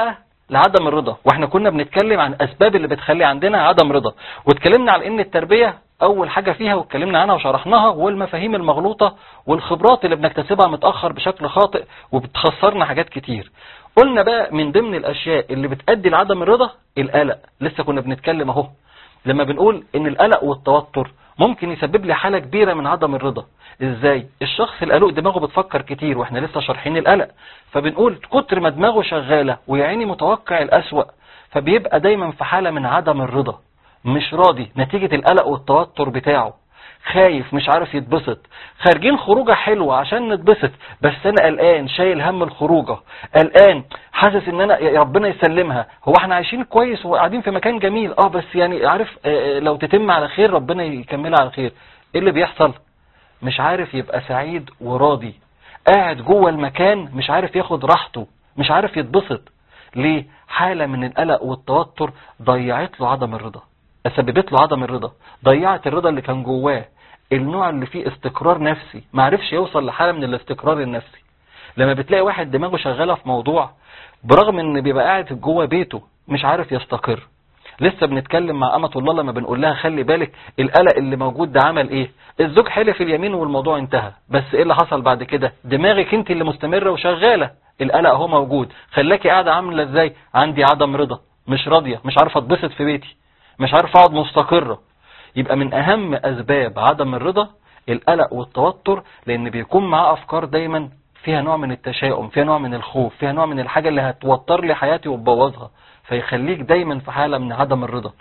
لعدم الرضا واحنا كنا بنتكلم عن اسباب اللي بتخلي عندنا عدم رضا واتكلمنا على ان التربية اول حاجة فيها واتكلمنا عنها وشرحناها والمفاهيم المغلوطة والخبرات اللي بنكتسبها متأخر بشكل خاطئ وبتخسرنا حاجات كتير قلنا بقى من ضمن الاشياء اللي بتأدي لعدم الرضا القلق لسه كنا بنتكلم اهو لما بنقول ان القلق والتوتر ممكن يسبب لي حالة كبيرة من عدم الرضا ازاي الشخص القلق دماغه بتفكر كتير واحنا لسه شارحين القلق فبنقول كتر ما دماغه شغالة ويعيني متوقع الأسوأ فبيبقى دايما في حالة من عدم الرضا مش راضي نتيجة القلق والتوتر بتاعه خايف مش عارف يتبسط خارجين خروجة حلوة عشان نتبسط بس انا قلقان شايل هم الخروجة قلقان حاسس ان انا يا ربنا يسلمها هو احنا عايشين كويس وقاعدين في مكان جميل اه بس يعني عارف آه، لو تتم على خير ربنا يكملها على خير ايه اللي بيحصل مش عارف يبقى سعيد وراضي قاعد جوه المكان مش عارف ياخد راحته مش عارف يتبسط ليه حالة من القلق والتوتر ضيعت له عدم الرضا سببت له عدم الرضا ضيعت الرضا اللي كان جواه النوع اللي فيه استقرار نفسي ما عرفش يوصل لحالة من الاستقرار النفسي لما بتلاقي واحد دماغه شغالة في موضوع برغم ان بيبقى قاعد جوه بيته مش عارف يستقر لسه بنتكلم مع أمة الله لما بنقول لها خلي بالك القلق اللي موجود ده عمل ايه الزوج حلف اليمين والموضوع انتهى بس ايه اللي حصل بعد كده دماغك انت اللي مستمرة وشغالة القلق اهو موجود خلاكي قاعدة عاملة ازاي عندي عدم رضا مش راضية مش عارفة اتبسط في بيتي مش عارفة اقعد مستقرة يبقى من اهم اسباب عدم الرضا القلق والتوتر لان بيكون معاه افكار دايما فيها نوع من التشاؤم فيها نوع من الخوف فيها نوع من الحاجة اللي هتوتر لي حياتي وتبوظها فيخليك دايما في حالة من عدم الرضا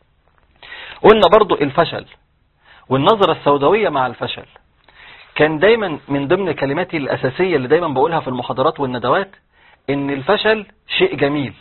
قلنا برضو الفشل والنظرة السوداوية مع الفشل كان دايما من ضمن كلماتي الأساسية اللي دايما بقولها في المحاضرات والندوات ان الفشل شيء جميل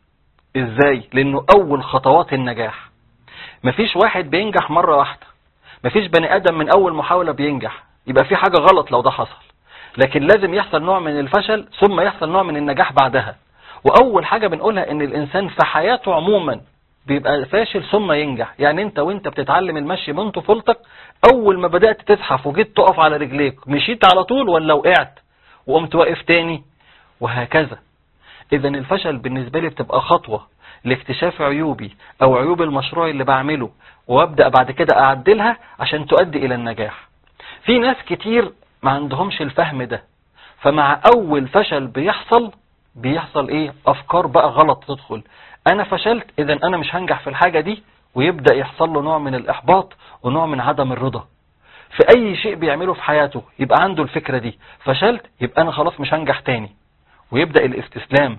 ازاي لانه اول خطوات النجاح مفيش واحد بينجح مرة واحدة مفيش بني ادم من اول محاولة بينجح يبقى في حاجة غلط لو ده حصل لكن لازم يحصل نوع من الفشل ثم يحصل نوع من النجاح بعدها واول حاجة بنقولها ان الانسان في حياته عموما بيبقى فاشل ثم ينجح يعني انت وانت بتتعلم المشي من طفولتك اول ما بدأت تزحف وجيت تقف على رجليك مشيت على طول ولا وقعت وقمت واقف تاني وهكذا اذا الفشل بالنسبة لي بتبقى خطوة لاكتشاف عيوبي او عيوب المشروع اللي بعمله وابدأ بعد كده اعدلها عشان تؤدي الى النجاح في ناس كتير ما عندهمش الفهم ده فمع اول فشل بيحصل بيحصل ايه افكار بقى غلط تدخل انا فشلت اذا انا مش هنجح في الحاجة دي ويبدأ يحصل له نوع من الاحباط ونوع من عدم الرضا في اي شيء بيعمله في حياته يبقى عنده الفكرة دي فشلت يبقى انا خلاص مش هنجح تاني ويبدأ الاستسلام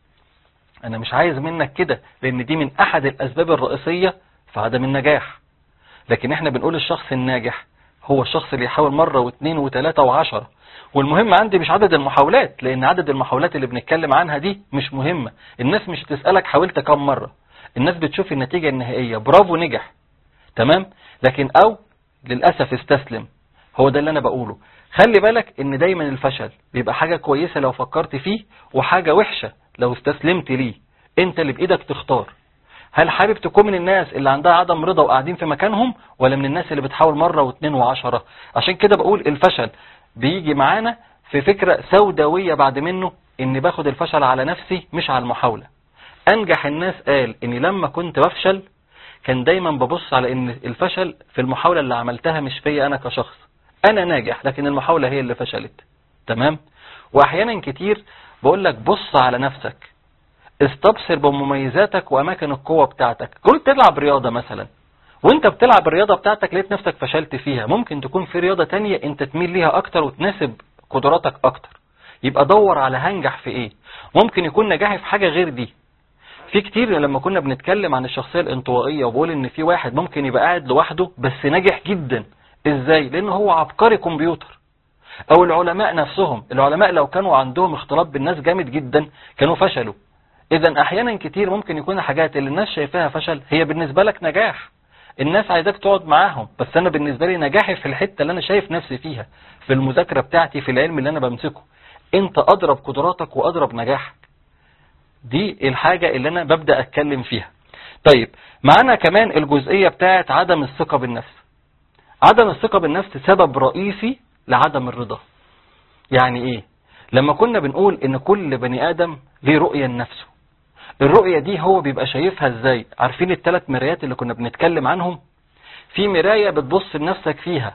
انا مش عايز منك كده لان دي من احد الاسباب الرئيسية في عدم النجاح لكن احنا بنقول الشخص الناجح هو الشخص اللي يحاول مرة واثنين وثلاثة وعشرة والمهم عندي مش عدد المحاولات لان عدد المحاولات اللي بنتكلم عنها دي مش مهمة الناس مش تسألك حاولت كم مرة الناس بتشوف النتيجة النهائية برافو نجح تمام لكن او للأسف استسلم هو ده اللي انا بقوله خلي بالك ان دايما الفشل بيبقى حاجة كويسة لو فكرت فيه وحاجة وحشة لو استسلمت ليه انت اللي بايدك تختار هل حابب تكون من الناس اللي عندها عدم رضا وقاعدين في مكانهم ولا من الناس اللي بتحاول مرة واثنين وعشرة عشان كده بقول الفشل بيجي معانا في فكرة سوداوية بعد منه اني باخد الفشل على نفسي مش على المحاولة انجح الناس قال اني لما كنت بفشل كان دايما ببص على ان الفشل في المحاولة اللي عملتها مش فيا انا كشخص انا ناجح لكن المحاولة هي اللي فشلت تمام واحيانا كتير بقول لك بص على نفسك استبصر بمميزاتك واماكن القوة بتاعتك كنت تلعب رياضة مثلا وانت بتلعب الرياضة بتاعتك لقيت نفسك فشلت فيها ممكن تكون في رياضة تانية انت تميل ليها اكتر وتناسب قدراتك اكتر يبقى دور على هنجح في ايه ممكن يكون نجاحي في حاجة غير دي في كتير لما كنا بنتكلم عن الشخصية الانطوائية وبقول ان في واحد ممكن يبقى قاعد لوحده بس ناجح جدا ازاي لان هو عبقري كمبيوتر او العلماء نفسهم العلماء لو كانوا عندهم اختلاط بالناس جامد جدا كانوا فشلوا اذا احيانا كتير ممكن يكون الحاجات اللي الناس شايفاها فشل هي بالنسبة لك نجاح الناس عايزاك تقعد معاهم بس انا بالنسبة لي نجاحي في الحتة اللي انا شايف نفسي فيها في المذاكرة بتاعتي في العلم اللي انا بمسكه انت اضرب قدراتك واضرب نجاحك دي الحاجة اللي انا ببدأ اتكلم فيها طيب معانا كمان الجزئية بتاعت عدم الثقة بالنفس عدم الثقة بالنفس سبب رئيسي لعدم الرضا يعني ايه لما كنا بنقول ان كل بني ادم ليه رؤية لنفسه الرؤية دي هو بيبقى شايفها ازاي عارفين الثلاث مرايات اللي كنا بنتكلم عنهم في مراية بتبص لنفسك فيها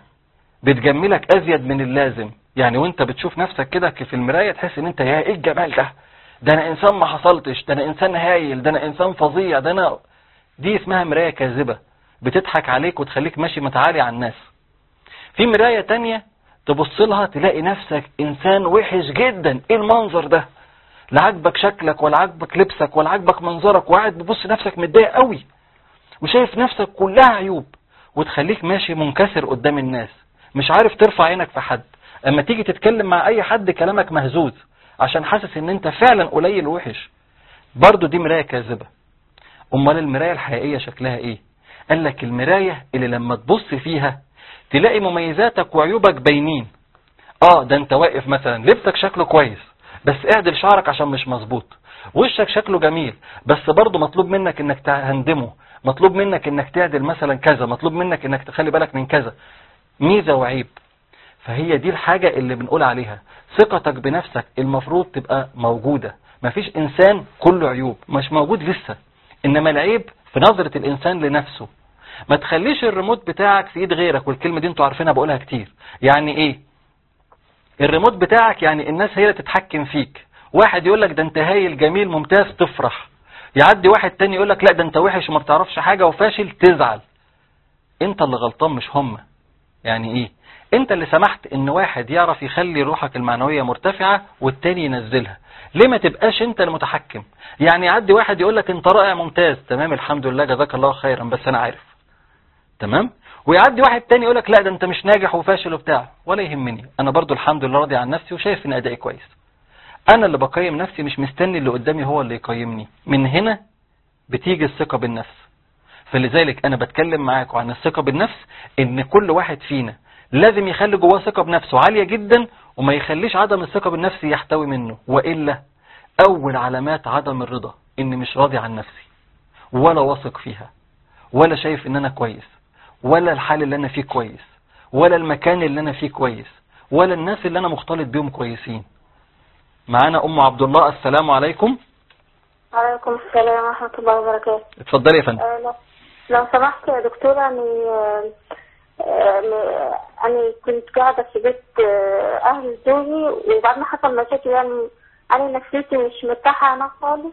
بتجملك ازيد من اللازم يعني وانت بتشوف نفسك كده في المراية تحس ان انت يا ايه الجمال ده ده انا انسان ما حصلتش ده انا انسان هايل ده انا انسان فظيع ده انا دي اسمها مراية كاذبة بتضحك عليك وتخليك ماشي متعالي عن الناس في مراية تانية تبص لها تلاقي نفسك انسان وحش جدا ايه المنظر ده لا عاجبك شكلك ولا عاجبك لبسك ولا عاجبك منظرك وقاعد بتبص نفسك متضايق قوي وشايف نفسك كلها عيوب وتخليك ماشي منكسر قدام الناس مش عارف ترفع عينك في حد اما تيجي تتكلم مع اي حد كلامك مهزوز عشان حاسس ان انت فعلا قليل وحش برضو دي مراية كاذبة امال المراية الحقيقية شكلها ايه قال لك المراية اللي لما تبص فيها تلاقي مميزاتك وعيوبك باينين اه ده انت واقف مثلا لبسك شكله كويس بس اعدل شعرك عشان مش مظبوط وشك شكله جميل بس برضه مطلوب منك انك تهندمه مطلوب منك انك تعدل مثلا كذا مطلوب منك انك تخلي بالك من كذا ميزة وعيب فهي دي الحاجة اللي بنقول عليها ثقتك بنفسك المفروض تبقى موجودة مفيش انسان كله عيوب مش موجود لسه انما العيب في نظرة الانسان لنفسه ما تخليش الريموت بتاعك في ايد غيرك والكلمة دي انتوا عارفينها بقولها كتير يعني ايه الريموت بتاعك يعني الناس هي اللي تتحكم فيك واحد يقول لك ده انت هايل جميل ممتاز تفرح يعدي واحد تاني يقول لك لا ده انت وحش وما بتعرفش حاجة وفاشل تزعل انت اللي غلطان مش هم يعني ايه انت اللي سمحت ان واحد يعرف يخلي روحك المعنوية مرتفعة والتاني ينزلها ليه ما تبقاش انت المتحكم يعني يعدي واحد يقول لك انت رائع ممتاز تمام الحمد لله جزاك الله خيرا بس انا عارف تمام ويعدي واحد تاني يقول لك لا ده انت مش ناجح وفاشل وبتاع ولا يهمني انا برضو الحمد لله راضي عن نفسي وشايف ان ادائي كويس انا اللي بقيم نفسي مش مستني اللي قدامي هو اللي يقيمني من هنا بتيجي الثقة بالنفس فلذلك انا بتكلم معاكم عن الثقة بالنفس ان كل واحد فينا لازم يخلي جواه ثقة بنفسه عالية جدا وما يخليش عدم الثقة بالنفس يحتوي منه وإلا أول علامات عدم الرضا إني مش راضي عن نفسي ولا واثق فيها ولا شايف إن أنا كويس ولا الحال اللي أنا فيه كويس ولا المكان اللي أنا فيه كويس ولا الناس اللي أنا مختلط بيهم كويسين معانا أم عبد الله السلام عليكم عليكم السلام ورحمة الله وبركاته اتفضلي يا فندم آه، لو- لو سمحت يا دكتورة أني آه، آه، أنا كنت قاعدة في بيت آه، أهل زوجي وبعد ما حصل مشاكل يعني أنا نفسيتي مش مرتاحة هناك خالص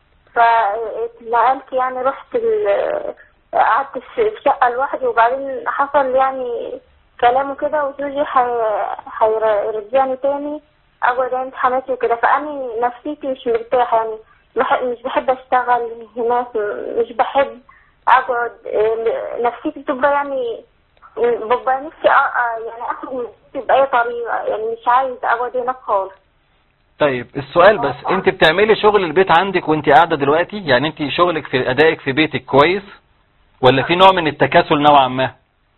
فاتنقلت يعني رحت ال- قعدت في في شقة لوحدي وبعدين حصل يعني كلام وكده وزوجي حي- هيرجعني تاني أقعد عند حماتي وكده فأنا نفسيتي مش مرتاحة يعني بح- مش بحب أشتغل هناك مش بحب أقعد آه، نفسيتي بتبقى يعني ببقى نفسي أ- أ- يعني أخرج من نفسيتي بأي طريقة يعني مش عايز أقعد هناك خالص طيب السؤال بس انت بتعملي شغل البيت عندك وانت قاعدة دلوقتي يعني انت شغلك في ادائك في بيتك كويس ولا في نوع من التكاسل نوعا ما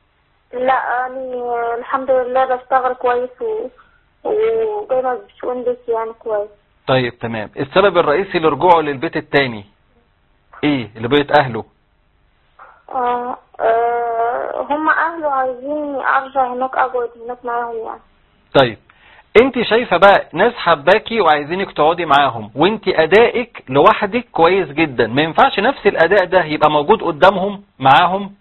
لا أنا الحمد لله بشتغل كويس و... ودايما بشؤون بيتي يعني كويس طيب تمام السبب الرئيسي لرجوعه للبيت التاني ايه لبيت اهله آه آه هم أهله عايزين أرجع هناك أقعد هناك معاهم يعني طيب انت شايفة بقى ناس حباكي وعايزينك تقعدي معاهم وانت ادائك لوحدك كويس جدا ما ينفعش نفس الاداء ده يبقى موجود قدامهم معاهم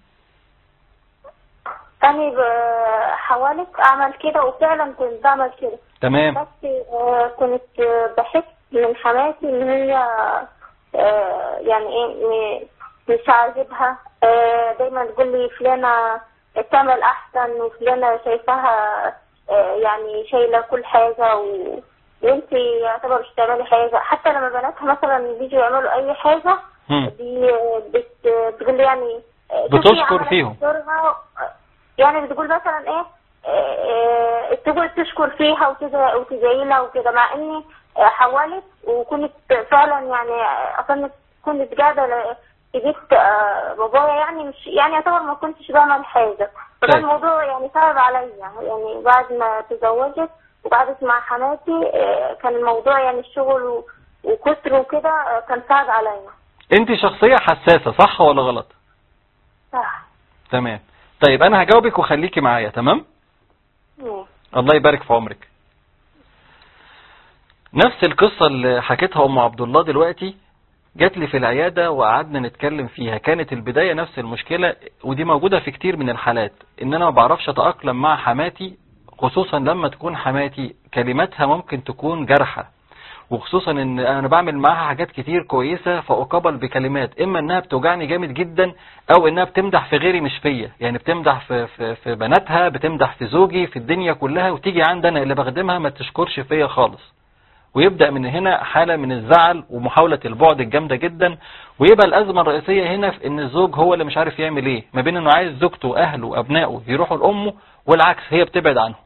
أنا ب- حاولت أعمل كده وفعلا كنت بعمل كده تمام بس آه، كنت آه، بحس من حماتي ان هي آه، يعني ايه م- مش عاجبها آه، دايما تقول لي فلانة تعمل احسن وفلانة شايفاها آه، يعني شايلة كل حاجة و... وانت يعتبر مش تعملي حاجة حتى لما بناتها مثلا بيجوا يعملوا اي حاجة هم. دي بت... بتقول لي يعني آه، شوفي بتشكر عملت فيهم. دورها، آه، يعني بتقول مثلا ايه آه، آه، تقول تشكر فيها وكده وتدعي لها وكده مع اني آه، حاولت وكنت فعلا يعني آه، اصلا كنت قاعده ل- في بيت آه، بابايا يعني مش يعني يعتبر ما كنتش بعمل حاجه فده طيب. الموضوع يعني صعب عليا يعني بعد ما تزوجت وقعدت مع حماتي آه، كان الموضوع يعني الشغل و- وكتر وكده آه، كان صعب عليا انت شخصية حساسة صح ولا غلط صح تمام طيب انا هجاوبك وخليكي معايا تمام مم. الله يبارك في عمرك نفس القصة اللي حكيتها ام عبد الله دلوقتي جات لي في العيادة وقعدنا نتكلم فيها كانت البداية نفس المشكلة ودي موجودة في كتير من الحالات ان انا ما بعرفش اتأقلم مع حماتي خصوصا لما تكون حماتي كلماتها ممكن تكون جارحة وخصوصا ان انا بعمل معاها حاجات كتير كويسة فاقابل بكلمات اما انها بتوجعني جامد جدا او انها بتمدح في غيري مش فيا يعني بتمدح في, في, في بناتها بتمدح في زوجي في الدنيا كلها وتيجي عندنا اللي بخدمها ما تشكرش فيا خالص ويبدأ من هنا حالة من الزعل ومحاولة البعد الجامدة جدا ويبقى الأزمة الرئيسية هنا في ان الزوج هو اللي مش عارف يعمل ايه ما بين انه عايز زوجته واهله وابنائه يروحوا لامه والعكس هي بتبعد عنه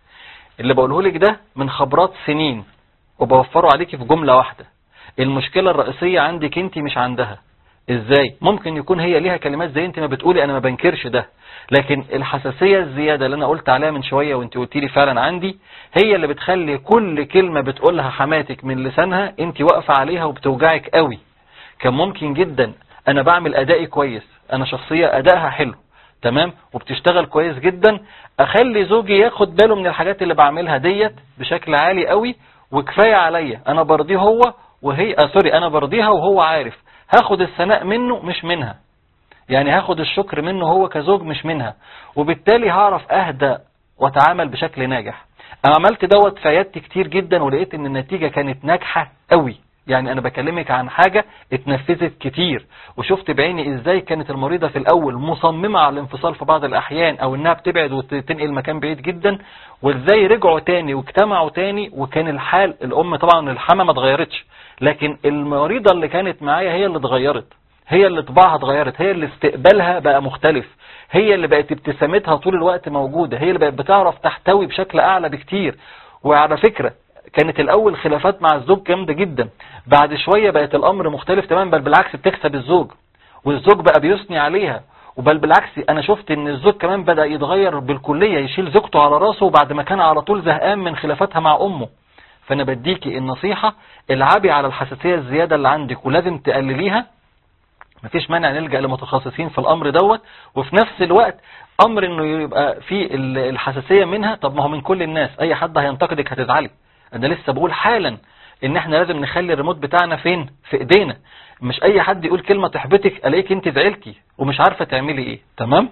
اللي بقوله لك ده من خبرات سنين وبوفره عليكي في جملة واحدة المشكلة الرئيسية عندك انت مش عندها ازاي ممكن يكون هي ليها كلمات زي انت ما بتقولي انا ما بنكرش ده لكن الحساسية الزيادة اللي انا قلت عليها من شوية وانت قلت لي فعلا عندي هي اللي بتخلي كل كلمة بتقولها حماتك من لسانها انت واقفة عليها وبتوجعك قوي كان ممكن جدا انا بعمل ادائي كويس انا شخصية ادائها حلو تمام وبتشتغل كويس جدا اخلي زوجي ياخد باله من الحاجات اللي بعملها ديت بشكل عالي قوي وكفاية عليا انا برضيه هو وهي آه سوري انا برضيها وهو عارف هاخد الثناء منه مش منها يعني هاخد الشكر منه هو كزوج مش منها وبالتالي هعرف اهدى واتعامل بشكل ناجح انا عملت دوت في عيادتي كتير جدا ولقيت ان النتيجة كانت ناجحة قوي يعني انا بكلمك عن حاجة اتنفذت كتير وشفت بعيني ازاي كانت المريضة في الاول مصممة على الانفصال في بعض الاحيان او انها بتبعد وتنقل مكان بعيد جدا وازاي رجعوا تاني واجتمعوا تاني وكان الحال الام طبعا الحما ما اتغيرتش لكن المريضة اللي كانت معايا هي اللي اتغيرت هي اللي طباعها اتغيرت هي اللي استقبالها بقى مختلف هي اللي بقت ابتسامتها طول الوقت موجودة هي اللي بقت بتعرف تحتوي بشكل اعلى بكتير وعلى فكرة كانت الاول خلافات مع الزوج جامدة جدا بعد شوية بقت الامر مختلف تماما بل بالعكس بتكسب الزوج والزوج بقى بيثني عليها وبل بالعكس انا شفت ان الزوج كمان بدأ يتغير بالكلية يشيل زوجته على راسه بعد ما كان على طول زهقان من خلافاتها مع امه فانا بديكي النصيحة العبي على الحساسية الزيادة اللي عندك ولازم تقلليها مفيش مانع نلجأ لمتخصصين في الامر دوت وفي نفس الوقت امر انه يبقى في الحساسية منها طب ما هو من كل الناس اي حد هينتقدك هتزعلي انا لسه بقول حالا ان احنا لازم نخلي الريموت بتاعنا فين في ايدينا مش اي حد يقول كلمة تحبطك الاقيك انت زعلتي ومش عارفة تعملي ايه تمام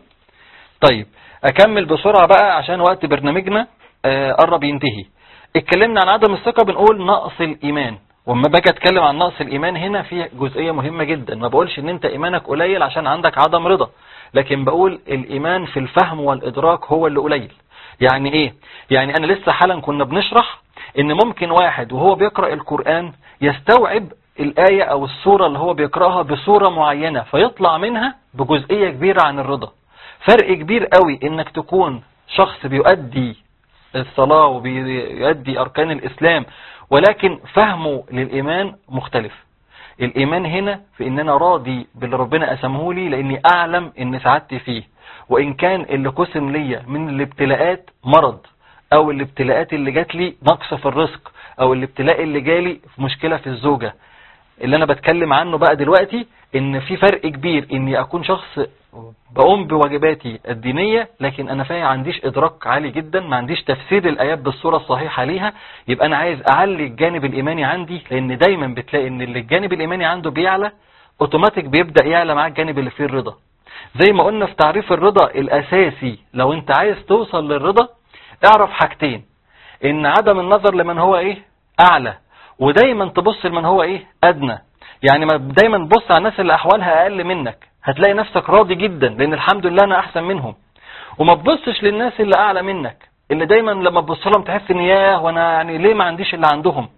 طيب اكمل بسرعة بقى عشان وقت برنامجنا آه قرب ينتهي اتكلمنا عن عدم الثقة بنقول نقص الايمان وما باجي اتكلم عن نقص الايمان هنا في جزئية مهمة جدا ما بقولش ان انت ايمانك قليل عشان عندك عدم رضا لكن بقول الايمان في الفهم والادراك هو اللي قليل يعني ايه يعني انا لسه حالا كنا بنشرح ان ممكن واحد وهو بيقرأ القرآن يستوعب الآية او السورة اللي هو بيقرأها بصورة معينة فيطلع منها بجزئية كبيرة عن الرضا فرق كبير قوي انك تكون شخص بيؤدي الصلاة وبيؤدي اركان الاسلام ولكن فهمه للايمان مختلف الايمان هنا في ان انا راضي باللي ربنا قسمه لي لاني اعلم ان سعادتي فيه وان كان اللي قسم ليا من الابتلاءات مرض او الابتلاءات اللي جات لي نقص في الرزق او الابتلاء اللي جالي في مشكلة في الزوجة اللي انا بتكلم عنه بقى دلوقتي ان في فرق كبير اني اكون شخص بقوم بواجباتي الدينية لكن انا فاهم عنديش ادراك عالي جدا ما عنديش تفسير الايات بالصورة الصحيحة ليها يبقى انا عايز اعلي الجانب الايماني عندي لان دايما بتلاقي ان اللي الجانب الايماني عنده بيعلى اوتوماتيك بيبدأ يعلى معاه الجانب اللي فيه الرضا زي ما قلنا في تعريف الرضا الاساسي لو انت عايز توصل للرضا اعرف حاجتين ان عدم النظر لمن هو ايه اعلى ودايما تبص لمن هو ايه ادنى يعني ما دايما تبص على الناس اللي احوالها اقل منك هتلاقي نفسك راضي جدا لان الحمد لله انا احسن منهم وما تبصش للناس اللي اعلى منك اللي دايما لما تبص لهم تحس ان ياه وانا يعني ليه ما عنديش اللي عندهم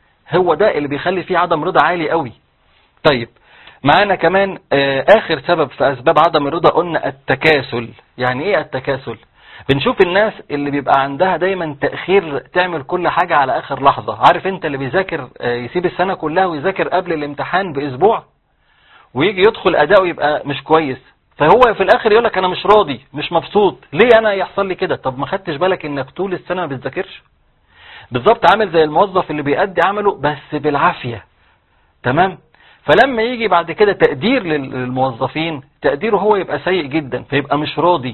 هو ده اللي بيخلي فيه عدم رضا عالي قوي طيب معانا كمان اخر سبب في اسباب عدم الرضا قلنا التكاسل يعني ايه التكاسل بنشوف الناس اللي بيبقى عندها دايما تأخير تعمل كل حاجة على آخر لحظة عارف انت اللي بيذاكر يسيب السنة كلها ويذاكر قبل الامتحان بأسبوع ويجي يدخل أداؤه يبقى مش كويس فهو في الآخر يقول لك أنا مش راضي مش مبسوط ليه أنا يحصل لي كده طب ما خدتش بالك إنك طول السنة ما بتذاكرش بالظبط عامل زي الموظف اللي بيأدي عمله بس بالعافية تمام فلما يجي بعد كده تقدير للموظفين تقديره هو يبقى سيء جدا فيبقى مش راضي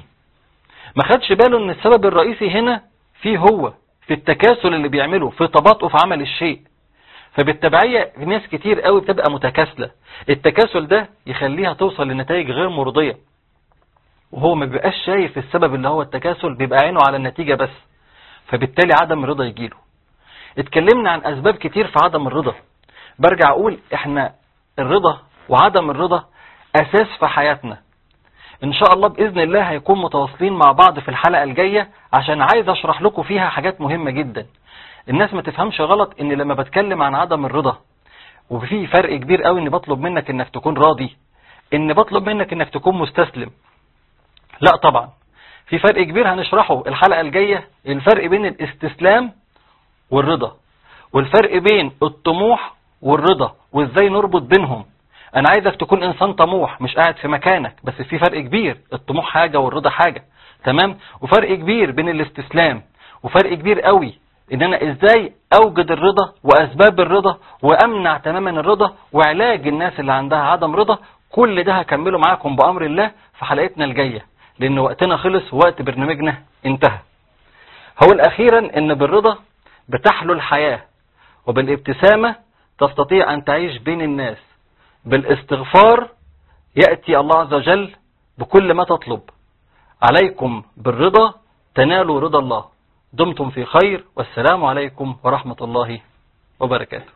ما خدش باله ان السبب الرئيسي هنا فيه هو في التكاسل اللي بيعمله في تباطؤ في عمل الشيء فبالتبعية في ناس كتير قوي بتبقى متكاسلة التكاسل ده يخليها توصل لنتائج غير مرضية وهو ما بيبقاش شايف السبب اللي هو التكاسل بيبقى عينه على النتيجة بس فبالتالي عدم الرضا يجيله اتكلمنا عن اسباب كتير في عدم الرضا برجع اقول احنا الرضا وعدم الرضا اساس في حياتنا ان شاء الله باذن الله هيكون متواصلين مع بعض في الحلقة الجاية عشان عايز اشرح لكم فيها حاجات مهمة جدا الناس ما تفهمش غلط ان لما بتكلم عن عدم الرضا وفي فرق كبير قوي ان بطلب منك انك تكون راضي ان بطلب منك انك تكون مستسلم لا طبعا في فرق كبير هنشرحه الحلقة الجاية الفرق بين الاستسلام والرضا والفرق بين الطموح والرضا وازاي نربط بينهم انا عايزك تكون انسان طموح مش قاعد في مكانك بس في فرق كبير الطموح حاجة والرضا حاجة تمام وفرق كبير بين الاستسلام وفرق كبير قوي ان انا ازاي اوجد الرضا واسباب الرضا وامنع تماما الرضا وعلاج الناس اللي عندها عدم رضا كل ده هكمله معاكم بامر الله في حلقتنا الجاية لان وقتنا خلص ووقت برنامجنا انتهى هقول اخيرا ان بالرضا بتحلو الحياة وبالابتسامة تستطيع ان تعيش بين الناس بالاستغفار يأتي الله عز وجل بكل ما تطلب عليكم بالرضا تنالوا رضا الله دمتم في خير والسلام عليكم ورحمة الله وبركاته